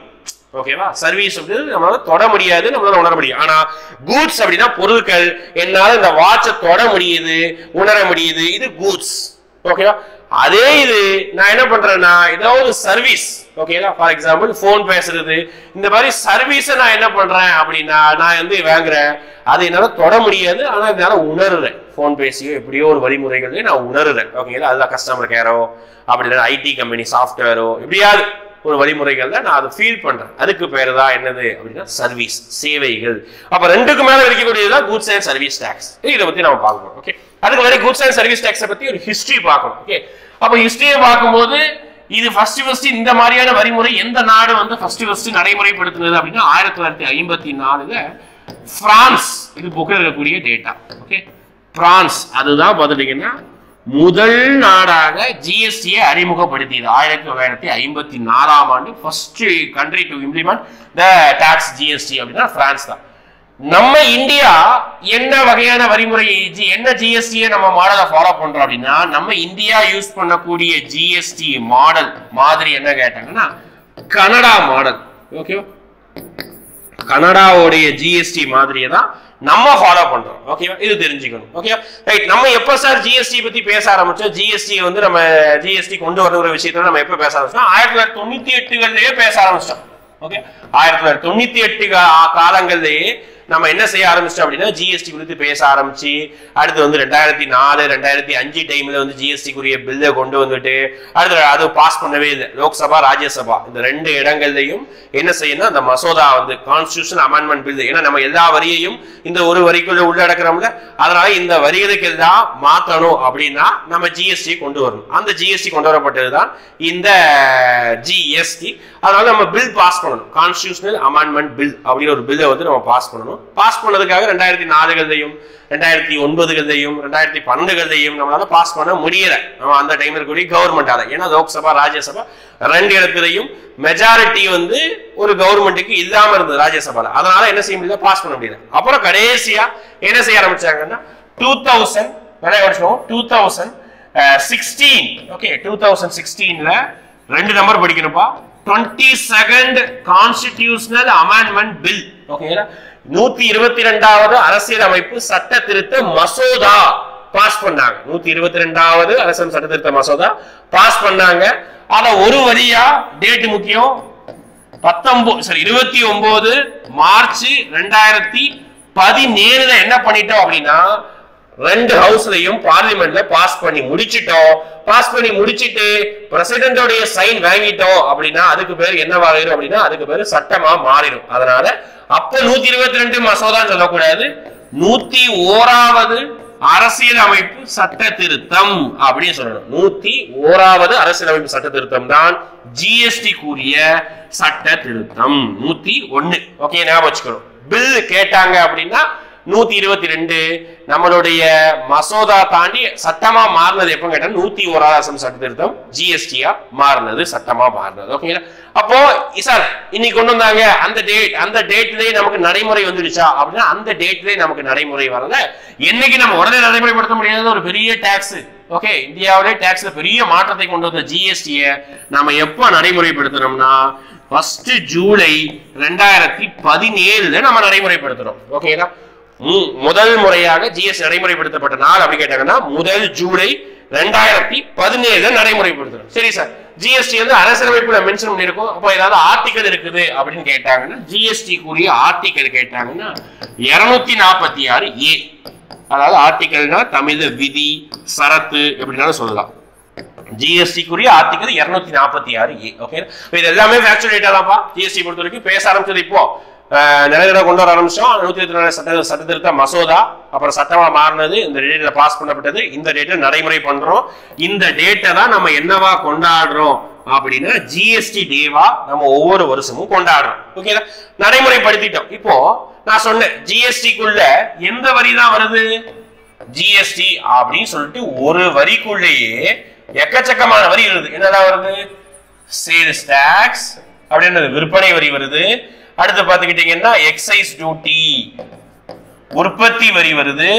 ஓகேவா சர்வீஸ் அப்படின்றது நம்மளால தொட முடியாது நம்மளால உணர முடியும் ஆனா கூட்ஸ் அப்படின்னா பொருட்கள் என்னால இந்த வாட்சை தொட முடியுது உணர முடியுது இது கூட்ஸ் ஓகேவா அதே இது நான் என்ன பண்றேன்னா ஏதாவது சர்வீஸ் ஓகேங்களா ஃபார் எக்ஸாம்பிள் ஃபோன் பேசுறது இந்த மாதிரி சர்வீஸை நான் என்ன பண்றேன் அப்படின்னா நான் வந்து வாங்குறேன் அது என்னால தொட முடியாது ஆனா என்னால உணர்றேன் ஃபோன் பேசியோ எப்படியோ ஒரு வழிமுறைகளே நான் உணர்றேன் ஓகேங்களா அதுதான் கஸ்டமர் கேரோ அப்படி இல்லைன்னா ஐடி கம்பெனி சாஃப்ட்வேரோ எப்படியாவது ஒரு வழிமுறைகள்ல நான் அதை ஃபீல் பண்றேன் அதுக்கு பேரு தான் என்னது அப்படின்னா சர்வீஸ் சேவைகள் அப்ப ரெண்டுக்கு மேல இருக்கக்கூடியதுதான் கூட்ஸ் அண்ட் சர்வீஸ் டாக்ஸ் இதை பத்தி நம்ம பார்க்கணும் ஓகே அதுக்கு முன்னாடி கூட்ஸ் அண்ட் சர்வீஸ் டாக்ஸை பத்தி ஒரு ஹிஸ்டரி பார்க்கணும் ஓகே அப்ப ஹிஸ்டரியை பார்க்கும்போது இது ஃபர்ஸ்ட் ஃபர்ஸ்ட் இந்த மாதிரியான வரிமுறை எந்த நாடு வந்து ஃபர்ஸ்ட் ஃபர்ஸ்ட் நடைமுறைப்படுத்தினது அப்படின்னா ஆயிரத்தி தொள்ளாயிரத்தி ஐம்பத்தி நாலுல பிரான்ஸ் இது புக்கில் இருக்கக்கூடிய டேட்டா ஓகே பிரான்ஸ் அதுதான் பார்த்துட்டீங்கன்னா முதல் நாடாக ஜிஎஸ்டியை அறிமுகப்படுத்தியது ஆயிரத்தி தொள்ளாயிரத்தி ஐம்பத்தி நாலாம் ஆண்டு first country to implement the tax GST அப்படின்னா பிரான்ஸ் தான் நம்ம இந்தியா என்ன வகையான வரிமுறை ஜி- என்ன ஜிஎஸ்டியை நம்ம மாடலை ஃபாலோ பண்றோம் அப்படின்னா நம்ம இந்தியா யூஸ் பண்ணக்கூடிய ஜிஎஸ்டி மாடல் மாதிரி என்ன கேட்டாங்கன்னா கனடா மாடல் ஓகேவா கனடாவுடைய ஜிஎஸ்டி மாதிரியை தான் நம்ம ஃபாலோ பண்றோம் ஓகேவா இது தெரிஞ்சுக்கணும் ஓகேவா ரைட் நம்ம எப்ப சார் ஜிஎஸ்டி பத்தி பேச ஆரம்பிச்சோம் ஜிஎஸ்டி வந்து நம்ம ஜிஎஸ்டி கொண்டு வர விஷயத்துல நம்ம எப்ப பேச ஆரம்பிச்சோம் ஆயிரத்தி தொள்ளாயிரத்தி தொண்ணூத்தி எட்டுகள்லயே பேச ஆரம்பிச்சோம் ஓகே ஆயிரத்தி தொள்ளாயிரத்தி தொண்ணூத்தி எட்டு கா- காலங்கள்லயே நம்ம என்ன செய்ய ஆரம்பிச்சிட்டோம் அப்படின்னா ஜிஎஸ்டி குறித்து பேச ஆரம்பிச்சு அடுத்து வந்து ரெண்டாயிரத்தி நாலு ரெண்டாயிரத்தி அஞ்சு டைம்ல வந்து ஜிஎஸ்டி குறிய பில்லை கொண்டு வந்துட்டு அடுத்து அது பாஸ் பண்ணவே இல்லை லோக்சபா ராஜ்யசபா இந்த ரெண்டு இடங்கள்லையும் என்ன செய்யணும் அந்த மசோதா வந்து கான்ஸ்டியூஷன் அமெண்ட்மெண்ட் பில் ஏன்னா நம்ம எல்லா வரியையும் இந்த ஒரு வரிக்குள்ள உள்ளடக்கிறோம்ல அதனால இந்த வரிகளுக்கு எல்லாம் மாத்தணும் அப்படின்னா நம்ம ஜிஎஸ்டி கொண்டு வரணும் அந்த ஜிஎஸ்டி கொண்டு வரப்பட்டது தான் இந்த ஜிஎஸ்டி அதனால நம்ம பில் பாஸ் பண்ணணும் கான்ஸ்டியூஷனல் அமெண்ட்மெண்ட் பில் அப்படின்னு ஒரு பில்லை வந்து நம்ம பாஸ் பண்ணணும் பாஸ் பண்ணதுக்காக ரெண்டாயிரத்தி நாலுகள்லையும் ரெண்டாயிரத்தி ஒன்பதுகள்லையும் ரெண்டாயிரத்தி பன்னெண்டுகள்லையும் நம்மளால பாஸ் பண்ண முடியல நம்ம அந்த டைம்ல இருக்கக்கூடிய கவர்மெண்டால ஏன்னா லோக்சபா ராஜ்யசபா ரெண்டு இடத்துலையும் மெஜாரிட்டி வந்து ஒரு கவர்மெண்ட்டுக்கு இல்லாம இருந்தது ராஜ்யசபால அதனால என்ன செய்ய முடியல பாஸ் பண்ண முடியல அப்புறம் கடைசியா என்ன செய்ய ஆரம்பிச்சாங்கன்னா டூ தௌசண்ட் நிறைய வருஷம் two thousand sixteen okay two thousand சிக்ஸ்டீன்ல ரெண்டு நம்பர் படிக்கணும்ப்பா twenty second constitutional amendment bill ஓகேங்களா நூத்தி இருபத்தி ரெண்டாவது அரசியல் அமைப்பு சட்ட திருத்த மசோதா பாஸ் பண்ணாங்க நூத்தி இருபத்தி ரெண்டாவது அரசியல் சட்ட திருத்த மசோதா பாஸ் பண்ணாங்க அத ஒரு வரியா டேட் முக்கியம் பத்தொன்பது சாரி இருபத்தி ஒன்பது மார்ச் ரெண்டாயிரத்தி பதினேழுல என்ன பண்ணிட்டோம் அப்படின்னா ரெண்டு ஹவுஸ்லயும் பார்லிமெண்ட்ல பாஸ் பண்ணி முடிச்சிட்டோம் பாஸ் பண்ணி முடிச்சிட்டு பிரசிடென்டோடைய சைன் வாங்கிட்டோம் அப்படின்னா அதுக்கு பேர் என்ன ஆகிடும் அப்படின்னா அதுக்கு பேர் சட்டமா மாறிடும் அதனால அப்ப நூத்தி இருபத்தி ரெண்டு மசோதான்னு சொல்லக்கூடாது நூத்தி ஓராவது அரசியல் அமைப்பு சட்ட திருத்தம் அப்படின்னு சொல்லணும் நூத்தி ஓராவது அரசியல் அமைப்பு சட்ட திருத்தம் தான் ஜிஎஸ்டி கூறிய சட்ட திருத்தம் நூத்தி ஒண்ணு ஓகே ஞாபகம் வச்சுக்கணும் பில் கேட்டாங்க அப்படின்னா நூத்தி இருபத்தி ரெண்டு நம்மளுடைய மசோதா தாண்டி சட்டமா மாறினது எப்ப கேட்டா நூத்தி ஓராவது அரசு சட்ட திருத்தம் ஜிஎஸ்டியா மாறினது சட்டமா மாறினது ஓகேங்களா அப்போ சார் இன்னைக்கு கொண்டு வந்தாங்க அந்த டேட் அந்த டேட்லயே நமக்கு நடைமுறை வந்துடுச்சா அப்படின்னா அந்த டேட்லயே நமக்கு நடைமுறை வரல என்னைக்கு நம்ம உடனே நடைமுறைப்படுத்த முடியாத ஒரு பெரிய டாக்ஸ் ஓகே இந்தியாவிலே டாக்ஸ்ல பெரிய மாற்றத்தை கொண்டு வந்த ஜிஎஸ்டியை நம்ம எப்போ நடைமுறைப்படுத்தணும்னா ஃபர்ஸ்ட் ஜூலை ரெண்டாயிரத்தி பதினேழுல நம்ம நடைமுறைப்படுத்துறோம் ஓகேங்களா மு- முதல் முறையாக ஜிஎஸ்டி நடைமுறைப்படுத்தப்பட்ட நாள் அப்படி கேட்டாங்கன்னா முதல் ஜூலை ரெண்டாயிரத்தி பதினேழுல நடைமுறைப்படுத்துறோம் சரி சார் ஜிஎஸ்டி வந்து அரசியலமைப்புல மென்ஷன் பண்ணிருக்கோம் அப்போ ஏதாவது ஆர்டிகல் இருக்குது அப்படின்னு கேட்டாங்கன்னா ஜிஎஸ்டி கூறிய ஆர்டிகல் கேட்டாங்கன்னா இருநூத்தி நாற்பத்தி ஆறு ஏ அதாவது ஆர்டிகல்னா தமிழ்ல விதி சரத்து எப்படினாலும் சொல்லலாம் ஜிஎஸ்டிக்குரிய ஆர்டிகல் இருநூத்தி நாற்பத்தி ஆறு ஏ ஓகே இது எல்லாமே ஃபேக்சுவல் டேட்டா தான்ப்பா ஜிஎஸ்டி பொறுத்த வரைக்கும் பேச ஆரம்பிச்சது இப்போ நிறைய கொண்டு வர ஆரம்பிச்சோம் நூத்தி இருபத்தி நாலு சட்ட சட்ட திருத்த மசோதா அப்புறம் சட்டமா மாறினது இந்த டேட்ல பாஸ் பண்ணப்பட்டது இந்த டேட்டை நடைமுறை பண்றோம் இந்த டேட்டை தான் நம்ம என்னவா கொண்டாடுறோம் அப்படின்னா ஜிஎஸ்டி டேவா நம்ம ஒவ்வொரு வருஷமும் கொண்டாடுறோம் ஓகேங்களா நடைமுறைப்படுத்திட்டோம் இப்போ நான் சொன்னேன் ஜிஎஸ்டிக்குள்ள எந்த வரி தான் வருது ஜிஎஸ்டி அப்படின்னு சொல்லிட்டு ஒரு வரிக்குள்ளேயே எக்கச்சக்கமான வரி வருது என்னெல்லாம் வருது சேல்ஸ் டாக்ஸ் அப்படின்றது விற்பனை வரி வருது அடுத்து பாத்துக்கிட்டீங்கன்னா எக்ஸைஸ் டியூட்டி உற்பத்தி வரி வருது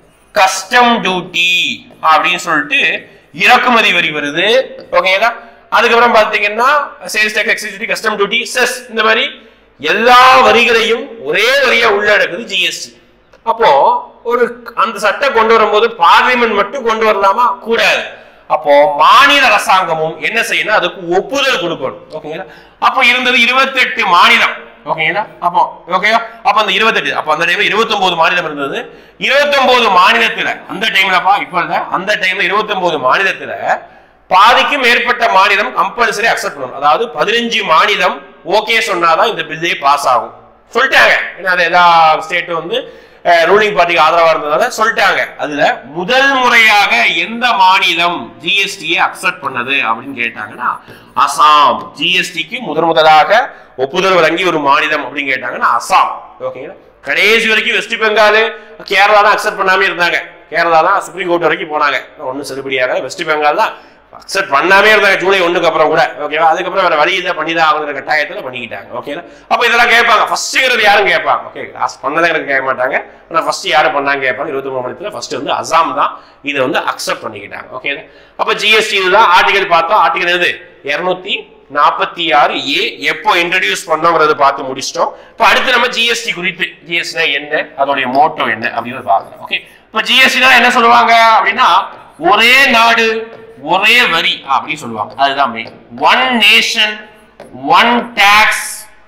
கஸ்டம் டியூட்டி அப்படின்னு சொல்லிட்டு இறக்குமதி வரி வருது ஓகேங்களா அதுக்கப்புறம் பாத்தீங்கன்னா sales tax executive custom duty cess இந்த மாதிரி எல்லா வரிகளையும் ஒரே வரியா உள்ளடக்குது ஜிஎஸ்டி அப்போ ஒரு அந்த சட்டம் கொண்டு வரும்போது பார்லிமெண்ட் மட்டும் கொண்டு வரலாமா கூடாது அப்போ மாநில அரசாங்கமும் என்ன செய்யணும் அதுக்கு ஒப்புதல் கொடுக்கணும் ஓகேங்களா அப்போ இருந்தது இருபத்தெட்டு மாநிலம் ஓகேங்களா அப்போ ஓகேவா அப்ப அந்த இருபத்தெட்டு அப்ப அந்த டைம்ல இருபத்தொன்பது மாநிலம் இருந்தது இருபத்தொன்பது மாநிலத்துல அந்த டைம்லப்பா இப்ப இல்ல அந்த டைம்ல இருபத்தொன்பது மாநிலத்துல பாதிக்கும் மேற்பட்ட மாநிலம் கம்பல்சரி அக்செப்ட் பண்ணணும் அதாவது பதினஞ்சு மாநிலம் ஓகே சொன்னாதான் இந்த பில்லே பாஸ் ஆகும் சொல்லிட்டாங்க ஏன்னா அது எல்லா ஸ்டேட்டும் வந்து ரூலிங் பார்ட்டிக்கு ஆதரவா இருந்ததால சொல்லிட்டாங்க அதுல முதல் முறையாக எந்த மாநிலம் ஜிஎஸ்டியை அக்செப்ட் பண்ணது அப்படின்னு கேட்டாங்கன்னா அசாம் ஜிஎஸ்டிக்கு முதன் முதலாக ஒப்புதல் வழங்கி ஒரு மாநிலம் அப்படின்னு கேட்டாங்கன்னா அசாம் ஓகேங்களா கடைசி வரைக்கும் வெஸ்ட் பெங்கால் கேரளா தான் அக்செப்ட் பண்ணாம இருந்தாங்க கேரளா தான் சுப்ரீம் கோர்ட் வரைக்கும் போனாங்க ஒன்றும் செல்லுபடியாக வெஸ்ட் பெங்கால் தான் அக்செப்ட் பண்ணாமே இருந்தாங்க ஜூலை ஒண்ணுக்கு அப்புறம் கூட ஓகேவா அதுக்கப்புறம் வேற வழி இதை பண்ணி தான் ஆகுங்கிற கட்டாயத்துல பண்ணிக்கிட்டாங்க ஓகேங்களா அப்ப இதெல்லாம் கேட்பாங்க ஃபர்ஸ்ட்ங்கிறது யாரும் கேட்பாங்க ஓகே லாஸ்ட் பண்ணதை எனக்கு கேட்க மாட்டாங்க ஆனா ஃபர்ஸ்ட் யாரு பண்ணாங்க கேட்பாங்க இருபத்தி மூணு மணித்துல ஃபர்ஸ்ட் வந்து அசாம் தான் இதை வந்து அக்செப்ட் பண்ணிக்கிட்டாங்க ஓகே அப்ப ஜிஎஸ்டி இதுதான் ஆர்டிகல் பார்த்தோம் ஆர்டிகல் எது இருநூத்தி நாற்பத்தி ஆறு ஏ எப்போ இன்ட்ரடியூஸ் பண்ணோங்கிறத பார்த்து முடிச்சிட்டோம் இப்போ அடுத்து நம்ம ஜிஎஸ்டி குறித்து ஜிஎஸ்டினா என்ன அதோடைய மோட்டோ என்ன அப்படின்னு பார்க்கலாம் ஓகே இப்போ ஜிஎஸ்டினா என்ன சொல்லுவாங்க அப்படின்னா ஒரே நாடு ஒரே வரி அப்படின்னு சொல்லுவாங்க அதுதான் main one nation one tax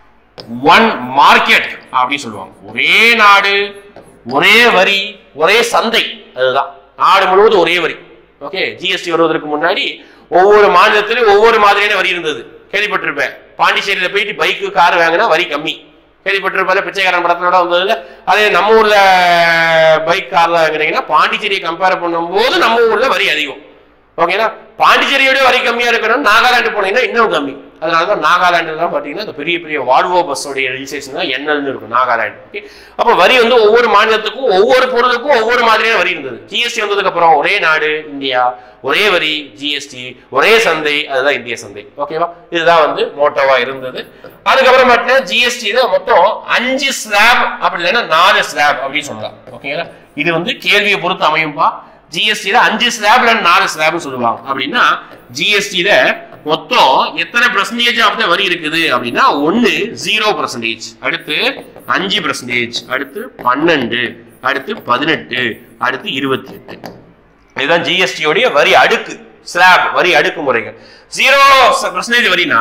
one market அப்படின்னு சொல்லுவாங்க ஒரே நாடு ஒரே வரி ஒரே சந்தை அதுதான் நாடு முழுவதும் ஒரே வரி ஓகே ஜிஎஸ்டி வருவதற்கு முன்னாடி ஒவ்வொரு மாநிலத்திலும் ஒவ்வொரு மாதிரியான வரி இருந்தது கேள்விப்பட்டிருப்பேன் பாண்டிச்சேரியில போயிட்டு பைக்கு கார் வாங்கினா வரி கம்மி கேள்விப்பட்டிருப்பாரு பிச்சைக்காரன் படத்தோட வந்ததுல அதே நம்ம ஊர்ல பைக் கார்ல வாங்கினீங்கன்னா பாண்டிச்சேரியை கம்பேர் பண்ணும்போது நம்ம ஊர்ல வரி அதிகம் ஓகேங்களா பாண்டிச்சேரியோட வரி கம்மியா இருக்கணும் நாகாலாந்து போனீங்கன்னா இன்னும் கம்மி அதனாலதான் நாகாலாந்து தான் பாத்தீங்கன்னா இந்த பெரிய பெரிய வால்வோ பஸ்ஸோடைய ரெஜிஸ்ட்ரேஷன் தான் என்எல்னு இருக்கும் நாகாலாந்து ஓகே அப்ப வரி வந்து ஒவ்வொரு மாநிலத்துக்கும் ஒவ்வொரு பொருளுக்கும் ஒவ்வொரு மாதிரியான வரி இருந்தது ஜிஎஸ்டி வந்ததுக்கு அப்புறம் ஒரே நாடு இந்தியா ஒரே வரி ஜிஎஸ்டி ஒரே சந்தை அதுதான் இந்திய சந்தை ஓகேவா இதுதான் வந்து மோட்டோவா இருந்தது அதுக்கப்புறம் பார்த்தீங்கன்னா ஜிஎஸ்டி மொத்தம் அஞ்சு ஸ்லாப் அப்படி இல்லைன்னா நாலு ஸ்லாப் அப்படின்னு சொல்லலாம் ஓகேங்களா இது வந்து கேள்வியை பொறுத்து அமையும்பா ஜிஎஸ்டில அஞ்சு ஸ்லாப்ல நாலு ஸ்லாப்னு சொல்லுவாங்க அப்படின்னா ஜிஎஸ்டில மொத்தம் எத்தனை பர்சன்டேஜ் ஆஃப் த வரி இருக்குது அப்படின்னா ஒன்னு ஜீரோ பர்சன்டேஜ் அடுத்து அஞ்சு பர்சன்டேஜ் அடுத்து பன்னெண்டு அடுத்து பதினெட்டு அடுத்து இருபத்தி எட்டு இதுதான் ஜிஎஸ்டியோடைய வரி அடுக்கு ஸ்லாப் வரி அடுக்கு முறைகள் ஜீரோ பர்சன்டேஜ் வரினா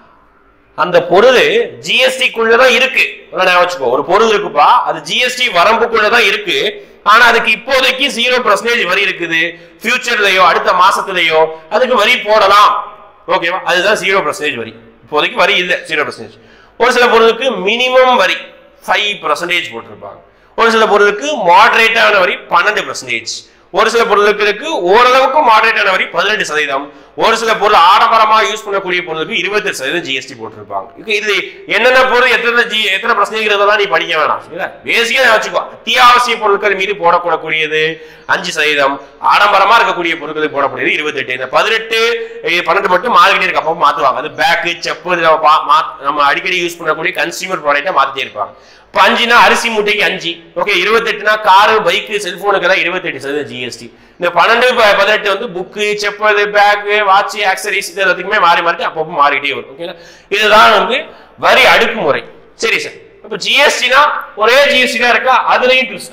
அந்த பொருள் ஜிஎஸ்டிக்குள்ளதான் இருக்கு நல்லா ஞாபகம் வச்சுக்கோ ஒரு பொருள் இருக்குப்பா அது ஜிஎஸ்டி வரம்புக்குள்ளதான் இருக்கு ஆனா அதுக்கு இப்போதைக்கு ஜீரோ பர்சன்டேஜ் வரி இருக்குது ஃபியூச்சர்லயோ அடுத்த மாசத்துலயோ அதுக்கு வரி போடலாம் ஓகேவா அதுதான் ஜீரோ பர்சன்டேஜ் வரி இப்போதைக்கு வரி இல்லை ஜீரோ பர்சன்டேஜ் ஒரு சில பொருளுக்கு மினிமம் வரி ஃபைவ் பர்சன்டேஜ் போட்டிருப்பாங்க ஒரு சில பொருளுக்கு மாடரேட்டான வரி பன்னெண்டு பர்சன்டேஜ் ஒரு சில பொருட்களுக்கு ஓரளவுக்கு மாடரேட்டான வரி பதினெட்டு சதவீதம் ஒரு சில பொருள் ஆடம்பரமா யூஸ் பண்ணக்கூடிய பொருளுக்கு இருபத்தி சதவீதம் ஜிஎஸ்டி போட்டிருப்பாங்க இது இது என்னென்ன பொருள் எத்தனை ஜி எத்தனை பிரச்சனைங்கிறதெல்லாம் நீ படிக்க வேணாம் சரிங்களா பேசிக்கா வச்சுக்கோ அத்தியாவசிய பொருட்கள் மீது போடக்கூடக்கூடியது அஞ்சு சதவீதம் ஆடம்பரமா இருக்கக்கூடிய பொருட்களுக்கு போடக்கூடியது இருபத்தெட்டு இந்த பதினெட்டு eh, பன்னெண்டு மட்டும் மாறிக்கிட்டே இருக்கு அப்போ மாத்துவாங்க அது பேக்கு செப்பு இது நம்ம பா- மா- நம்ம அடிக்கடி யூஸ் பண்ணக்கூடிய கன்சியூமர் ப்ராடக்ட்டை மாத்திட்டே இருப்பாங்க இப்போ அஞ்சுனா அரிசி மூட்டைக்கு அஞ்சு ஓகே இருபத்தெட்டுனா காரு பைக்கு செல்போனுக்கு தான் இருபத்தெட்டு சதவீதம் ஜிஎஸ்டி இந்த பன்னெண்டு ப- பதினெட்டு வந்து book chappal bag watch accessories இது எல்லாத்துக்குமே மாறி மாறிட்டு அப்பப்போ மாறிக்கிட்டே வரும் ஓகேங்களா இதுதான் வந்து வரி அடுக்குமுறை சரி சார் இப்போ ஜிஎஸ்டினா ஒரே ஜிஎஸ்டி தான் இருக்கா அதுலயும் ட்விஸ்ட்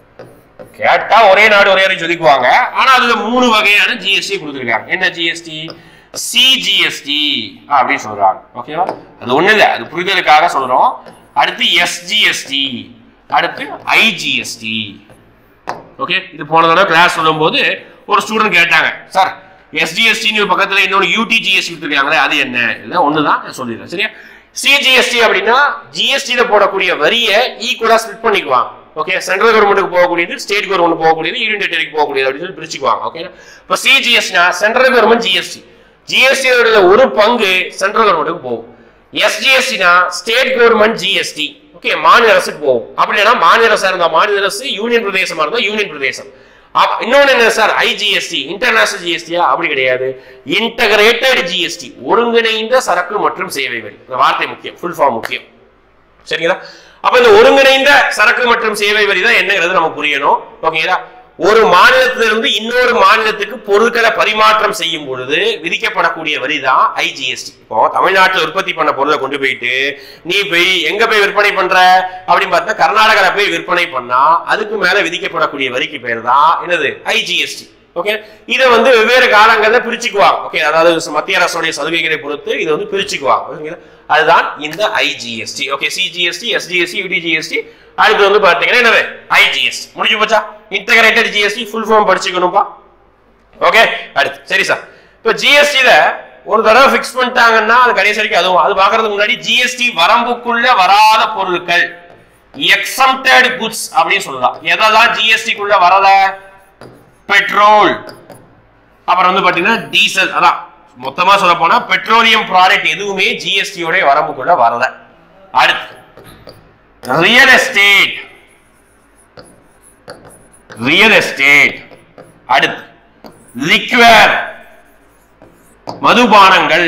கேட்டா ஒரே நாடு ஒரே வரி சொல்லிக்குவாங்க ஆனா அதுல மூணு வகையான ஜிஎஸ்டி கொடுத்துருக்காங்க என்ன ஜிஎஸ்டி சிஜிஎஸ்டி அப்படின்னு சொல்றாங்க ஓகேவா அது ஒண்ணு இல்ல அது புரிதலுக்காக சொல்றோம் அடுத்து எஸ்ஜிஎஸ்டி அடுத்து ஐஜிஎஸ்டி ஓகே இது போன தடவை கிளாஸ் சொல்லும்போது ஒரு ஸ்டூடெண்ட் கேட்டாங்க சார் எஸ்டிஎஸ்டி பக்கத்துல இன்னொரு யூடிஜிஎஸ்டி கொடுத்துருக்காங்களே அது என்ன இல்லை ஒண்ணுதான் நான் சொல்லிடுறேன் சரியா சிஜிஎஸ்டி அப்படின்னா ஜிஎஸ்டியில போடக்கூடிய வரியை ஈக்குவலா ஸ்பிட் பண்ணிக்குவாங்க ஓகே சென்ட்ரல் கவர்மெண்ட்டுக்கு போகக்கூடியது ஸ்டேட் கவர்மெண்ட் போகக்கூடியது யூனியன் டெரிட்டரிக்கு போகக்கூடியது அப்படின்னு சொல்லி பிரிச்சுக்குவாங்க ஓகே இப்போ சிஜிஎஸ்டினா சென்ட்ரல் கவர்மெண்ட் ஜிஎஸ்டி ஜிஎஸ்டியோட ஒரு பங்கு சென்ட்ரல் கவர்மெண்ட்டுக்கு போகும் எஸ்ஜிஎஸ்டினா ஸ்டேட் கவர்மெண்ட் ஜிஎஸ்டி ஓகே மாநில அரசுக்கு போகும் அப்படி இல்லைன்னா மாநில அரசா இருந்தா மாநில அரசு யூனியன் பிரதேசமா இருந்தா யூனியன் பிரதேசம் அப்ப இன்னொன்னு என்ன சார் ஐஜிஎஸ்டி இன்டர்நேஷனல் ஜிஎஸ்டியா அப்படி கிடையாது இன்டகிரேட்டட் ஜிஎஸ்டி ஒருங்கிணைந்த சரக்கு மற்றும் சேவை வரி இந்த வார்த்தை முக்கியம் ஃபுல் ஃபார்ம் முக்கியம் சரிங்களா அப்ப இந்த ஒருங்கிணைந்த சரக்கு மற்றும் சேவை வரி தான் என்னங்கிறது நமக்கு புரியணும் ஓகேங்களா ஒரு மாநிலத்திலிருந்து இன்னொரு மாநிலத்துக்கு பொருட்களை பரிமாற்றம் செய்யும் பொழுது விதிக்கப்படக்கூடிய வரி தான் ஐஜிஎஸ்டி இப்போ தமிழ்நாட்டில் உற்பத்தி பண்ண பொருளை கொண்டு போயிட்டு நீ போய் எங்க போய் விற்பனை பண்ற அப்படின்னு பார்த்தா கர்நாடகால போய் விற்பனை பண்ணா அதுக்கு மேல விதிக்கப்படக்கூடிய வரிக்கு பேர் தான் என்னது ஐஜிஎஸ்டி ஓகே இதை வந்து வெவ்வேறு காலங்களில் பிரிச்சுக்குவாங்க ஓகே அதாவது மத்திய அரசுடைய சலுகைகளை பொறுத்து இதை வந்து பிரிச்சுக்குவாங்க ஓகேங்களா அதுதான் இந்த IGST okay CGST SDST UTGST அடுத்து வந்து பாத்தீங்கன்னா என்னது ஐஜிஎஸ்டி முடிஞ்சு போச்சா இன்டகிரேட்டட் ஜிஎஸ்டி ஃபுல் ஃபார்ம் படிச்சுக்கணும்பா ஓகே அடுத்து சரி சார் இப்போ ஜிஎஸ்டில ஒரு தடவை ஃபிக்ஸ் பண்ணிட்டாங்கன்னா அது கடைசி வரைக்கும் அதுவும் அது பார்க்கறதுக்கு முன்னாடி ஜிஎஸ்டி வரம்புக்குள்ள வராத பொருட்கள் எக்ஸம்டட் குட்ஸ் அப்படின்னு சொல்லலாம் எதெல்லாம் ஜிஎஸ்டிக்குள்ள வரல பெட்ரோல் அப்புறம் வந்து பாத்தீங்கன்னா டீசல் அதான் மொத்தமா சொல்ல போனா பெட்ரோலியம் ப்ராடக்ட் எதுவுமே ஜிஎஸ்டியோட வரம்புக்குள்ள வரல அடுத்து ரியல் எஸ்டேட் ரியல் எஸ்டேட் அடுத்து லிக்வேர் மதுபானங்கள்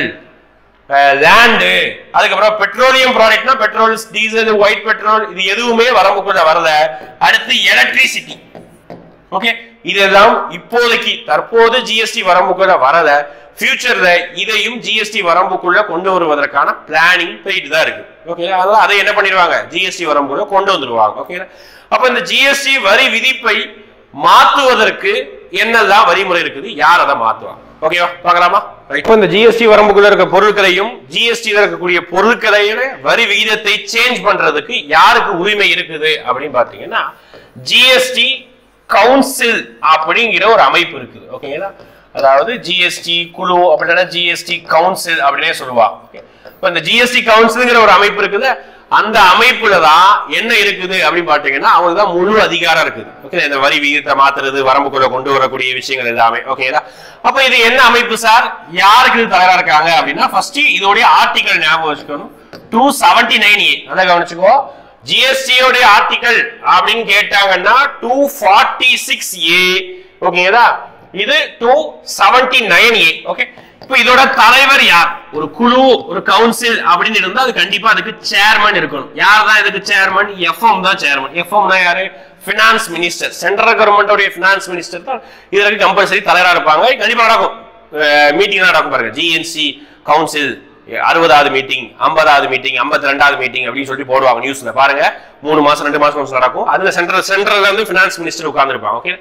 லேண்டு அதுக்கப்புறம் பெட்ரோலியம் ப்ராடக்ட்னா பெட்ரோல் டீசல் ஒயிட் பெட்ரோல் இது எதுவுமே வரம்புக்குள்ள வரல அடுத்து எலக்ட்ரிசிட்டி ஓகே இதெல்லாம் இப்போதைக்கு தற்போது ஜிஎஸ்டி வரம்புக்குள்ள வரல ஃபியூச்சர்ல இதையும் ஜிஎஸ்டி வரம்புக்குள்ள கொண்டு வருவதற்கான பிளானிங் போயிட்டு தான் இருக்கு ஓகே அதான் அதை என்ன பண்ணிடுவாங்க ஜிஎஸ்டி வரம்புக்குள்ள கொண்டு வந்துருவாங்க ஓகே அப்ப இந்த ஜிஎஸ்டி வரி விதிப்பை மாத்துவதற்கு என்னெல்லாம் வரிமுறை இருக்குது யார் அதை மாத்துவாங்க ஓகேவா பார்க்கலாமா இப்போ இந்த ஜிஎஸ்டி வரம்புக்குள்ள இருக்க பொருட்களையும் ஜிஎஸ்டியில் இருக்கக்கூடிய பொருட்களையும் வரி விகிதத்தை சேஞ்ச் பண்றதுக்கு யாருக்கு உரிமை இருக்குது அப்படின்னு பாத்தீங்கன்னா ஜிஎஸ்டி கவுன்சில் அப்படிங்கிற ஒரு அமைப்பு இருக்குது ஓகேங்களா அதாவது ஜிஎஸ்டி குழு அப்படின்னா ஜிஎஸ்டி கவுன்சில் அப்படின்னே சொல்லுவாங்க Okay. இப்ப இந்த ஜிஎஸ்டி கவுன்சில்ங்கிற ஒரு அமைப்பு இருக்குது அந்த அமைப்புல தான் என்ன இருக்குது அப்படின்னு பாத்தீங்கன்னா அவங்க தான் முழு அதிகாரம் இருக்குது ஓகே இந்த வரி விகிதத்தை மாத்துறது வரம்புக்குள்ள கொண்டு வரக்கூடிய விஷயங்கள் எல்லாமே ஓகேங்களா அப்ப இது என்ன அமைப்பு சார் யாருக்கு இது தயாரா இருக்காங்க அப்படின்னா ஃபர்ஸ்ட் இதோடைய ஆர்டிகல் ஞாபகம் வச்சுக்கணும் டூ செவன்டி நைன் ஏ நல்லா கவனிச்சுக்கோ ஜிஎஸ்டியோட ஆர்டிகல் அப்படின்னு கேட்டாங்கன்னா டூ ஃபார்ட்டி சிக்ஸ் ஏ ஓகேங்களா இது two seventy nine A okay இப்போ இதோட தலைவர் யார் ஒரு குழு ஒரு கவுன்சில் அப்படின்னு இருந்தா அது கண்டிப்பா அதுக்கு சேர்மன் இருக்கணும் யார் தான் இதுக்கு சேர்மன் எஃப்எம் தான் சேர்மன் எஃப்எம் தான் யாரு பினான்ஸ் மினிஸ்டர் சென்ட்ரல் கவர்மெண்டோடைய பினான்ஸ் மினிஸ்டர் தான் இதற்கு கம்பல்சரி தலைவரா இருப்பாங்க கண்டிப்பா நடக்கும் மீட்டிங் நடக்கும் பாருங்க ஜிஎன்சி கவுன்சில் அறுபதாவது மீட்டிங் ஐம்பதாவது மீட்டிங் ஐம்பத்தி ரெண்டாவது மீட்டிங் அப்படின்னு சொல்லி போடுவாங்க நியூஸ்ல பாருங்க மூணு மாசம் ரெண்டு மாசம் ஒன்ஸ் நடக்கும் அதுல சென்ட்ரல் சென்ட்ரல்ல இருந்து பினான்ஸ் மினிஸ்டர் உட்கார்ந்துருப்பாங்க ஓகே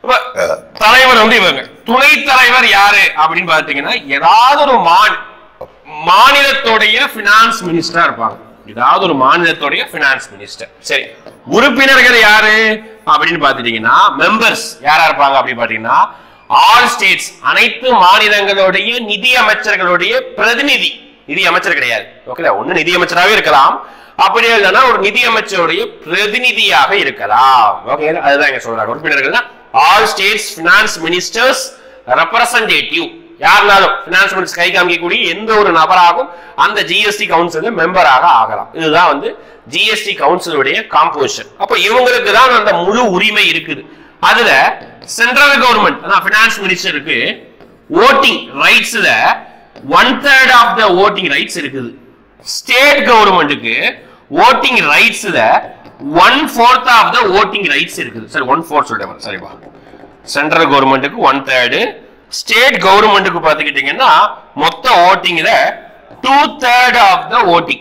தலைவர் வந்து இவங்க துணை தலைவர் யாரு அப்படின்னு பாத்தீங்கன்னா ஏதாவது ஒரு மாநில மாநிலத்துடைய பினான்ஸ் மினிஸ்டரா இருப்பாங்க ஏதாவது ஒரு மாநிலத்துடைய பினான்ஸ் மினிஸ்டர் சரி உறுப்பினர்கள் யாரு அப்படின்னு பாத்துட்டீங்கன்னா மெம்பர்ஸ் யாரா இருப்பாங்க அப்படின்னு பாத்தீங்கன்னா ஆல் ஸ்டேட்ஸ் அனைத்து மாநிலங்களுடைய நிதி அமைச்சர்களுடைய பிரதிநிதி நிதி அமைச்சர் கிடையாது ஓகே ஒண்ணு நிதி அமைச்சராகவே இருக்கலாம் அப்படி இல்லைன்னா ஒரு நிதி அமைச்சருடைய பிரதிநிதியாக இருக்கலாம் ஓகே அதுதான் இங்க சொல்றாங்க உறுப்பினர்கள்னா all states finance ministers representative யாருனாலும் பினான்ஸ் மினிஸ்டர் கை காமிக்கக்கூடிய எந்த ஒரு நபராகவும் அந்த ஜிஎஸ்டி கவுன்சில் மெம்பராக ஆகலாம் இதுதான் வந்து ஜிஎஸ்டி கவுன்சிலுடைய காம்போசிஷன் அப்ப இவங்களுக்கு தான் அந்த முழு உரிமை இருக்குது அதுல சென்ட்ரல் கவர்மெண்ட் அதான் பினான்ஸ் மினிஸ்டருக்கு ஓட்டிங் ரைட்ஸ்ல one third of the voting rights இருக்குது ஸ்டேட் கவர்மெண்ட்டுக்கு ஓட்டிங் ரைட்ஸ்ல one fourth of the voting rights இருக்குது சரி ஒன் ஃபோர்த் சொல்லிட்டேன் சரிப்பா சென்ட்ரல் கவர்மெண்ட்டுக்கு ஒன் தேர்டு ஸ்டேட் கவர்மெண்ட்டுக்கு பார்த்துக்கிட்டீங்கன்னா மொத்த ஓட்டிங்ல two third of the voting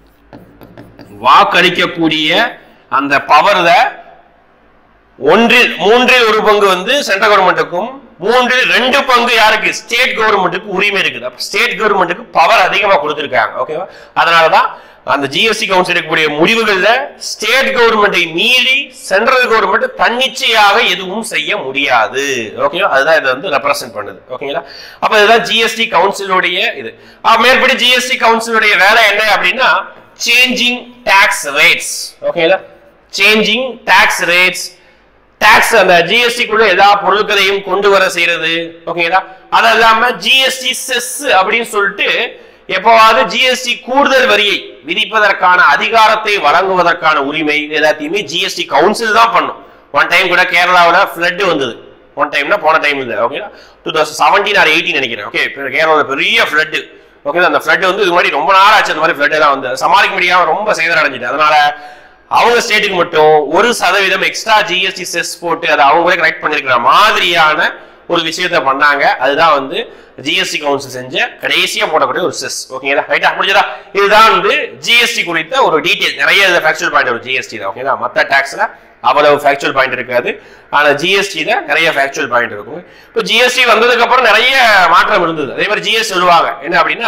வாக்களிக்கக்கூடிய அந்த பவர்ல ஒன்றில் மூன்றில் ஒரு பங்கு வந்து சென்ட்ரல் கவர்மெண்ட்டுக்கும் மூன்றில் ரெண்டு பங்கு யாருக்கு ஸ்டேட் கவர்மெண்ட்டுக்கு உரிமை இருக்குது அப்ப ஸ்டேட் கவர்மெண்ட்டுக்கு பவர் அதிகமா கொடுத்திருக்காங்க ஓகேவா அதனாலதான் அந்த ஜிஎஸ்டி கவுன்சில் இருக்கக்கூடிய முடிவுகள்ல ஸ்டேட் கவர்மெண்ட்டை மீறி சென்ட்ரல் கவர்மெண்ட் தன்னிச்சையாக எதுவும் செய்ய முடியாது ஓகேவா அதுதான் இதை வந்து ரெப்ரசென்ட் பண்ணுது ஓகேங்களா அப்ப இதுதான் ஜிஎஸ்டி கவுன்சிலுடைய இது அப்ப மேற்படி ஜிஎஸ்டி கவுன்சிலுடைய வேலை என்ன அப்படின்னா சேஞ்சிங் டாக்ஸ் ரேட்ஸ் ஓகேங்களா சேஞ்சிங் டாக்ஸ் ரேட்ஸ் டாக்ஸ் அந்த ஜிஎஸ்டிக்குள்ள எல்லா பொருட்களையும் கொண்டு வர செய்யறது ஓகேங்களா அது இல்லாம ஜிஎஸ்டி செஸ் அப்படின்னு சொல்லிட்டு எப்பவாவது ஜிஎஸ்டி கூடுதல் வரியை விதிப்பதற்கான அதிகாரத்தை வழங்குவதற்கான உரிமை எல்லாத்தையுமே ஜிஎஸ்டி கவுன்சில் தான் பண்ணும் ஒன் டைம் கூட கேரளாவில் ஃப்ளட் வந்தது ஒன் டைம்னா போன டைம் இல்லை okay two thousand seventeen or eighteen நினைக்கிறேன் ஓகே கேரளாவில் பெரிய ஃப்ளட் ஓகே அந்த ஃப்ளட் வந்து இது மாதிரி ரொம்ப நாள் ஆச்சு அந்த மாதிரி ஃப்ளட் எல்லாம் வந்து சமாளிக்க முடியாம ரொம்ப சேதம் அடைஞ்சிட்டு அதனால அவங்க ஸ்டேட்டுக்கு மட்டும் ஒரு சதவீதம் எக்ஸ்ட்ரா ஜிஎஸ்டி செஸ் போட்டு அதை அவங்களே கரெக்ட் பண்ணிருக்கிற மாதிரியான ஒரு விஷயத்த பண்ணாங்க அதுதான் வந்து ஜிஎஸ்டி கவுன்சில் செஞ்ச கடைசியா போடக்கூடிய ஒரு செஸ் ஓகேங்களா ரைட்டா முடிஞ்சதா இதுதான் வந்து ஜிஎஸ்டி குறித்த ஒரு டீடைல் நிறைய ஃபேக்சுவல் பாயிண்ட் ஒரு ஜிஎஸ்டி தான் ஓகேங்களா மற்ற டாக்ஸ்ல அவ்வளவு ஃபேக்சுவல் பாயிண்ட் இருக்காது ஆனா ஜிஎஸ்டில நிறைய ஃபேக்சுவல் பாயிண்ட் இருக்கும் இப்போ ஜிஎஸ்டி வந்ததுக்கு அப்புறம் நிறைய மாற்றம் இருந்தது அதே மாதிரி ஜிஎஸ்டி சொல்லுவாங்க என்ன அப்படின்னா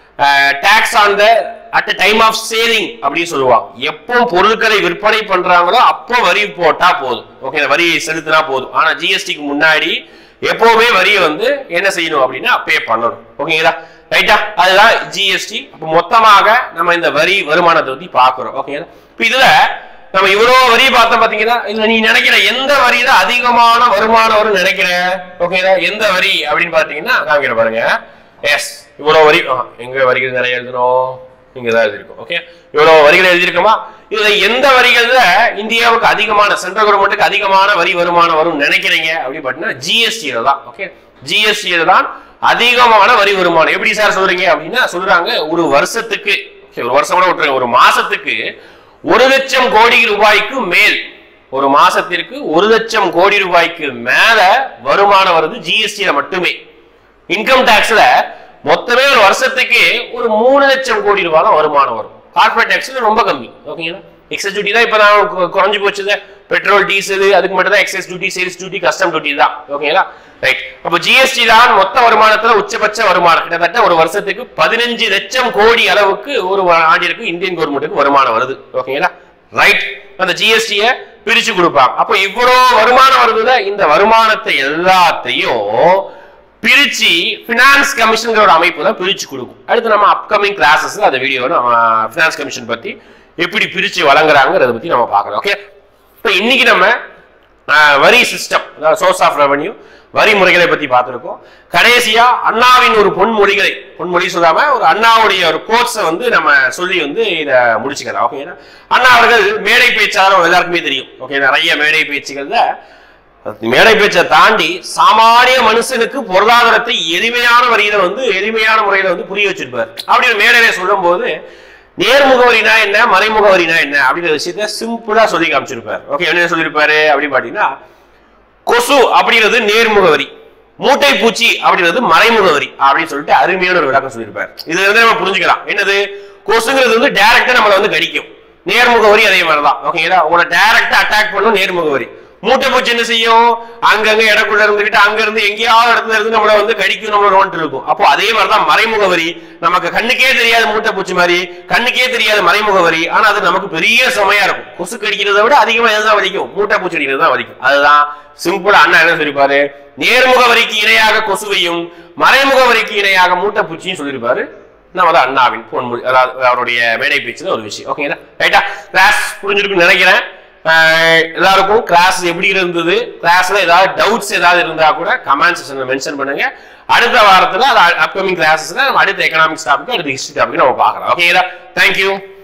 tax on the at time of selling அப்படின்னு சொல்லுவாங்க எப்போ பொருட்களை விற்பனை பண்றாங்களோ அப்போ வரி போட்டா போதும் ஓகே வரி செலுத்தினா போதும் ஆனா ஜிஎஸ்டிக்கு முன்னாடி எப்பவுமே வரியை வந்து என்ன செய்யணும் அப்படின்னா பே பண்ணணும் ஓகேங்களா ரைட்டா அதுதான் ஜிஎஸ்டி அப்போ மொத்தமாக நம்ம இந்த வரி வருமானத்தை பத்தி பாக்குறோம் ஓகேங்களா இப்போ இதுல நம்ம இவ்வளவு வரி பார்த்தோம் பாத்தீங்கன்னா இதுல நீ நினைக்கிற எந்த வரி தான் அதிகமான வருமானம் வரும்னு நினைக்கிற ஓகேங்களா எந்த வரி அப்படின்னு பாத்தீங்கன்னா காமிக்கிற பாருங்க எஸ் இவ்வளவு வரி ஆ, எங்க வரிகள் நிறைய எழுதணும் இங்க தான் எழுதிருக்கோம் ஓகே இவ்வளவு வரிகள் எழுதியிருக்கோமா இதுல எந்த வரிகள்ல இந்தியாவுக்கு அதிகமான சென்ட்ரல் கவர்மெண்ட்டுக்கு அதிகமான வரி வருமானம் வரும் நினைக்கிறீங்க அப்படின்னு பாத்தீங்கன்னா ஜிஎஸ்டியில தான் ஓகே ஜிஎஸ்டியில தான் அதிகமான வரி வருமானம் எப்படி சார் சொல்றீங்க அப்படின்னா சொல்றாங்க ஒரு வருஷத்துக்கு okay, ஒரு வருஷம் கூட விட்டுருங்க ஒரு மாசத்துக்கு ஒரு லட்சம் கோடி ரூபாய்க்கு மேல் ஒரு மாசத்திற்கு ஒரு லட்சம் கோடி ரூபாய்க்கு மேல வருமானம் வருது ஜிஎஸ்டியில மட்டுமே இன்கம் டாக்ஸ்ல மொத்தமே ஒரு வருஷத்துக்கு ஒரு மூணு லட்சம் கோடி ரூபாய் தான் வருமானம் வரும் கார்பரேட் டாக்ஸ்ல ரொம்ப கம்மி ஓகேங்களா எக்ஸஸ் டியூட்டி தான் இப்ப நான் கு- குறைஞ்சு போச்சுது பெட்ரோல் டீசல் அதுக்கு மட்டும் தான் excess duty sales duty custom duty தான் ஓகேங்களா ரைட் அப்ப ஜிஎஸ்டி தான் மொத்த வருமானத்துல உச்சபட்ச வருமானம் கிட்டத்தட்ட ஒரு வருஷத்துக்கு பதினஞ்சு லட்சம் கோடி அளவுக்கு ஒரு வ- ஆண்டிற்கு இந்தியன் கவர்மெண்ட்டுக்கு வருமானம் வருது ஓகேங்களா ரைட் அந்த ஜிஎஸ்டிய பிரிச்சு கொடுப்பாங்க அப்போ இவ்வளவு வருமானம் வருதுல இந்த வருமானத்தை எல்லாத்தையும் பிரிச்சு பினான்ஸ் கமிஷன்ங்கிற ஒரு அமைப்பு தான் பிரிச்சு கொடுக்கும் அடுத்து நம்ம அப்கமிங் கிளாஸஸ் அந்த வீடியோ நம்ம பினான்ஸ் கமிஷன் பத்தி எப்படி பிரிச்சு வழங்குறாங்கிறத பத்தி நம்ம பார்க்கலாம் ஓகே இப்போ இன்னைக்கு நம்ம ஆஹ், வரி சிஸ்டம் அதாவது சோர்ஸ் ஆஃப் ரெவன்யூ வரி முறைகளை பத்தி பார்த்திருக்கோம் கடைசியா அண்ணாவின் ஒரு பொன்மொழிகளை பொன்மொழி சொல்லாம ஒரு அண்ணாவுடைய ஒரு கோட்ஸை வந்து நம்ம சொல்லி வந்து இத முடிச்சுக்கலாம் ஓகே அண்ணா அவர்கள் மேடை பேச்சாளர் எல்லாருக்குமே தெரியும் ஓகே நிறைய மேடை பேச்சுகள்ல மேடை பேச்சை தாண்டி சாமானிய மனுஷனுக்கு பொருளாதாரத்தை எளிமையான வரியில வந்து எளிமையான முறையில வந்து புரிய வச்சிருப்பார் அப்படி ஒரு மேடையில சொல்லும் போது நேர்முக வரினா என்ன மறைமுக வரினா என்ன அப்படிங்கிற விஷயத்த சிம்பிளா சொல்லி காமிச்சிருப்பார் ஓகே என்ன சொல்லியிருப்பாரு அப்படின்னு பாத்தீங்கன்னா கொசு அப்படிங்கிறது நேர்முக வரி மூட்டை பூச்சி அப்படிங்கிறது மறைமுக வரி அப்படின்னு சொல்லிட்டு அருமையான ஒரு விளக்கம் சொல்லியிருப்பார் இதுல இருந்து நம்ம புரிஞ்சுக்கலாம் என்னது கொசுங்கிறது வந்து டைரக்டா நம்மளை வந்து கடிக்கும் நேர்முக வரி அதே மாதிரிதான் ஓகேங்களா உங்களை டைரக்டா அட்டாக் பண்ணும் நேர்முக வரி மூட்டை பூச்சி என்ன செய்யும் அங்கங்க இடக்குள்ள இருந்துகிட்டு அங்க இருந்து எங்கேயாவது இடத்துல இருந்து நம்மள வந்து கடிக்கும் நம்மள நோண்டு இருக்கும் அப்போ அதே மாதிரிதான் மறைமுக வரி நமக்கு கண்ணுக்கே தெரியாத மூட்டை பூச்சி மாதிரி கண்ணுக்கே தெரியாத மறைமுக வரி ஆனா அது நமக்கு பெரிய சுமையா இருக்கும் கொசு கடிக்கிறதை விட அதிகமா எதுதான் வலிக்கும் மூட்டை பூச்சி அடிக்கிறது தான் வலிக்கும் அதுதான் சிம்பிளா அண்ணா என்ன சொல்லிருப்பாரு நேர்முக வரிக்கு இணையாக கொசுவையும் மறைமுக வரிக்கு இணையாக மூட்டை பூச்சியும் சொல்லியிருப்பாரு நம்ம தான் அண்ணாவின் பொன்மொழி அதாவது அவருடைய மேடை பேச்சுல ஒரு விஷயம் ஓகேங்களா ரைட்டா கிளாஸ் புரிஞ்சிருக்குன்னு நினைக்கிறேன் ஆஹ் எல்லாருக்கும் கிளாஸ் எப்படி இருந்தது கிளாஸ்ல ஏதாவது டவுட்ஸ் ஏதாவது இருந்தா கூட கமெண்ட் செக்ஷன்ல மென்ஷன் பண்ணுங்க அடுத்த வாரத்துல அது அப்கமிங் கிளாஸஸ்ல நம்ம அடுத்த எக்கனாமிக்ஸ் டாபிக் அடுத்த ஹிஸ்டரி டாபிக் நம்ம பார்க்கலாம் ஓகேங்களா தேங்க்யூ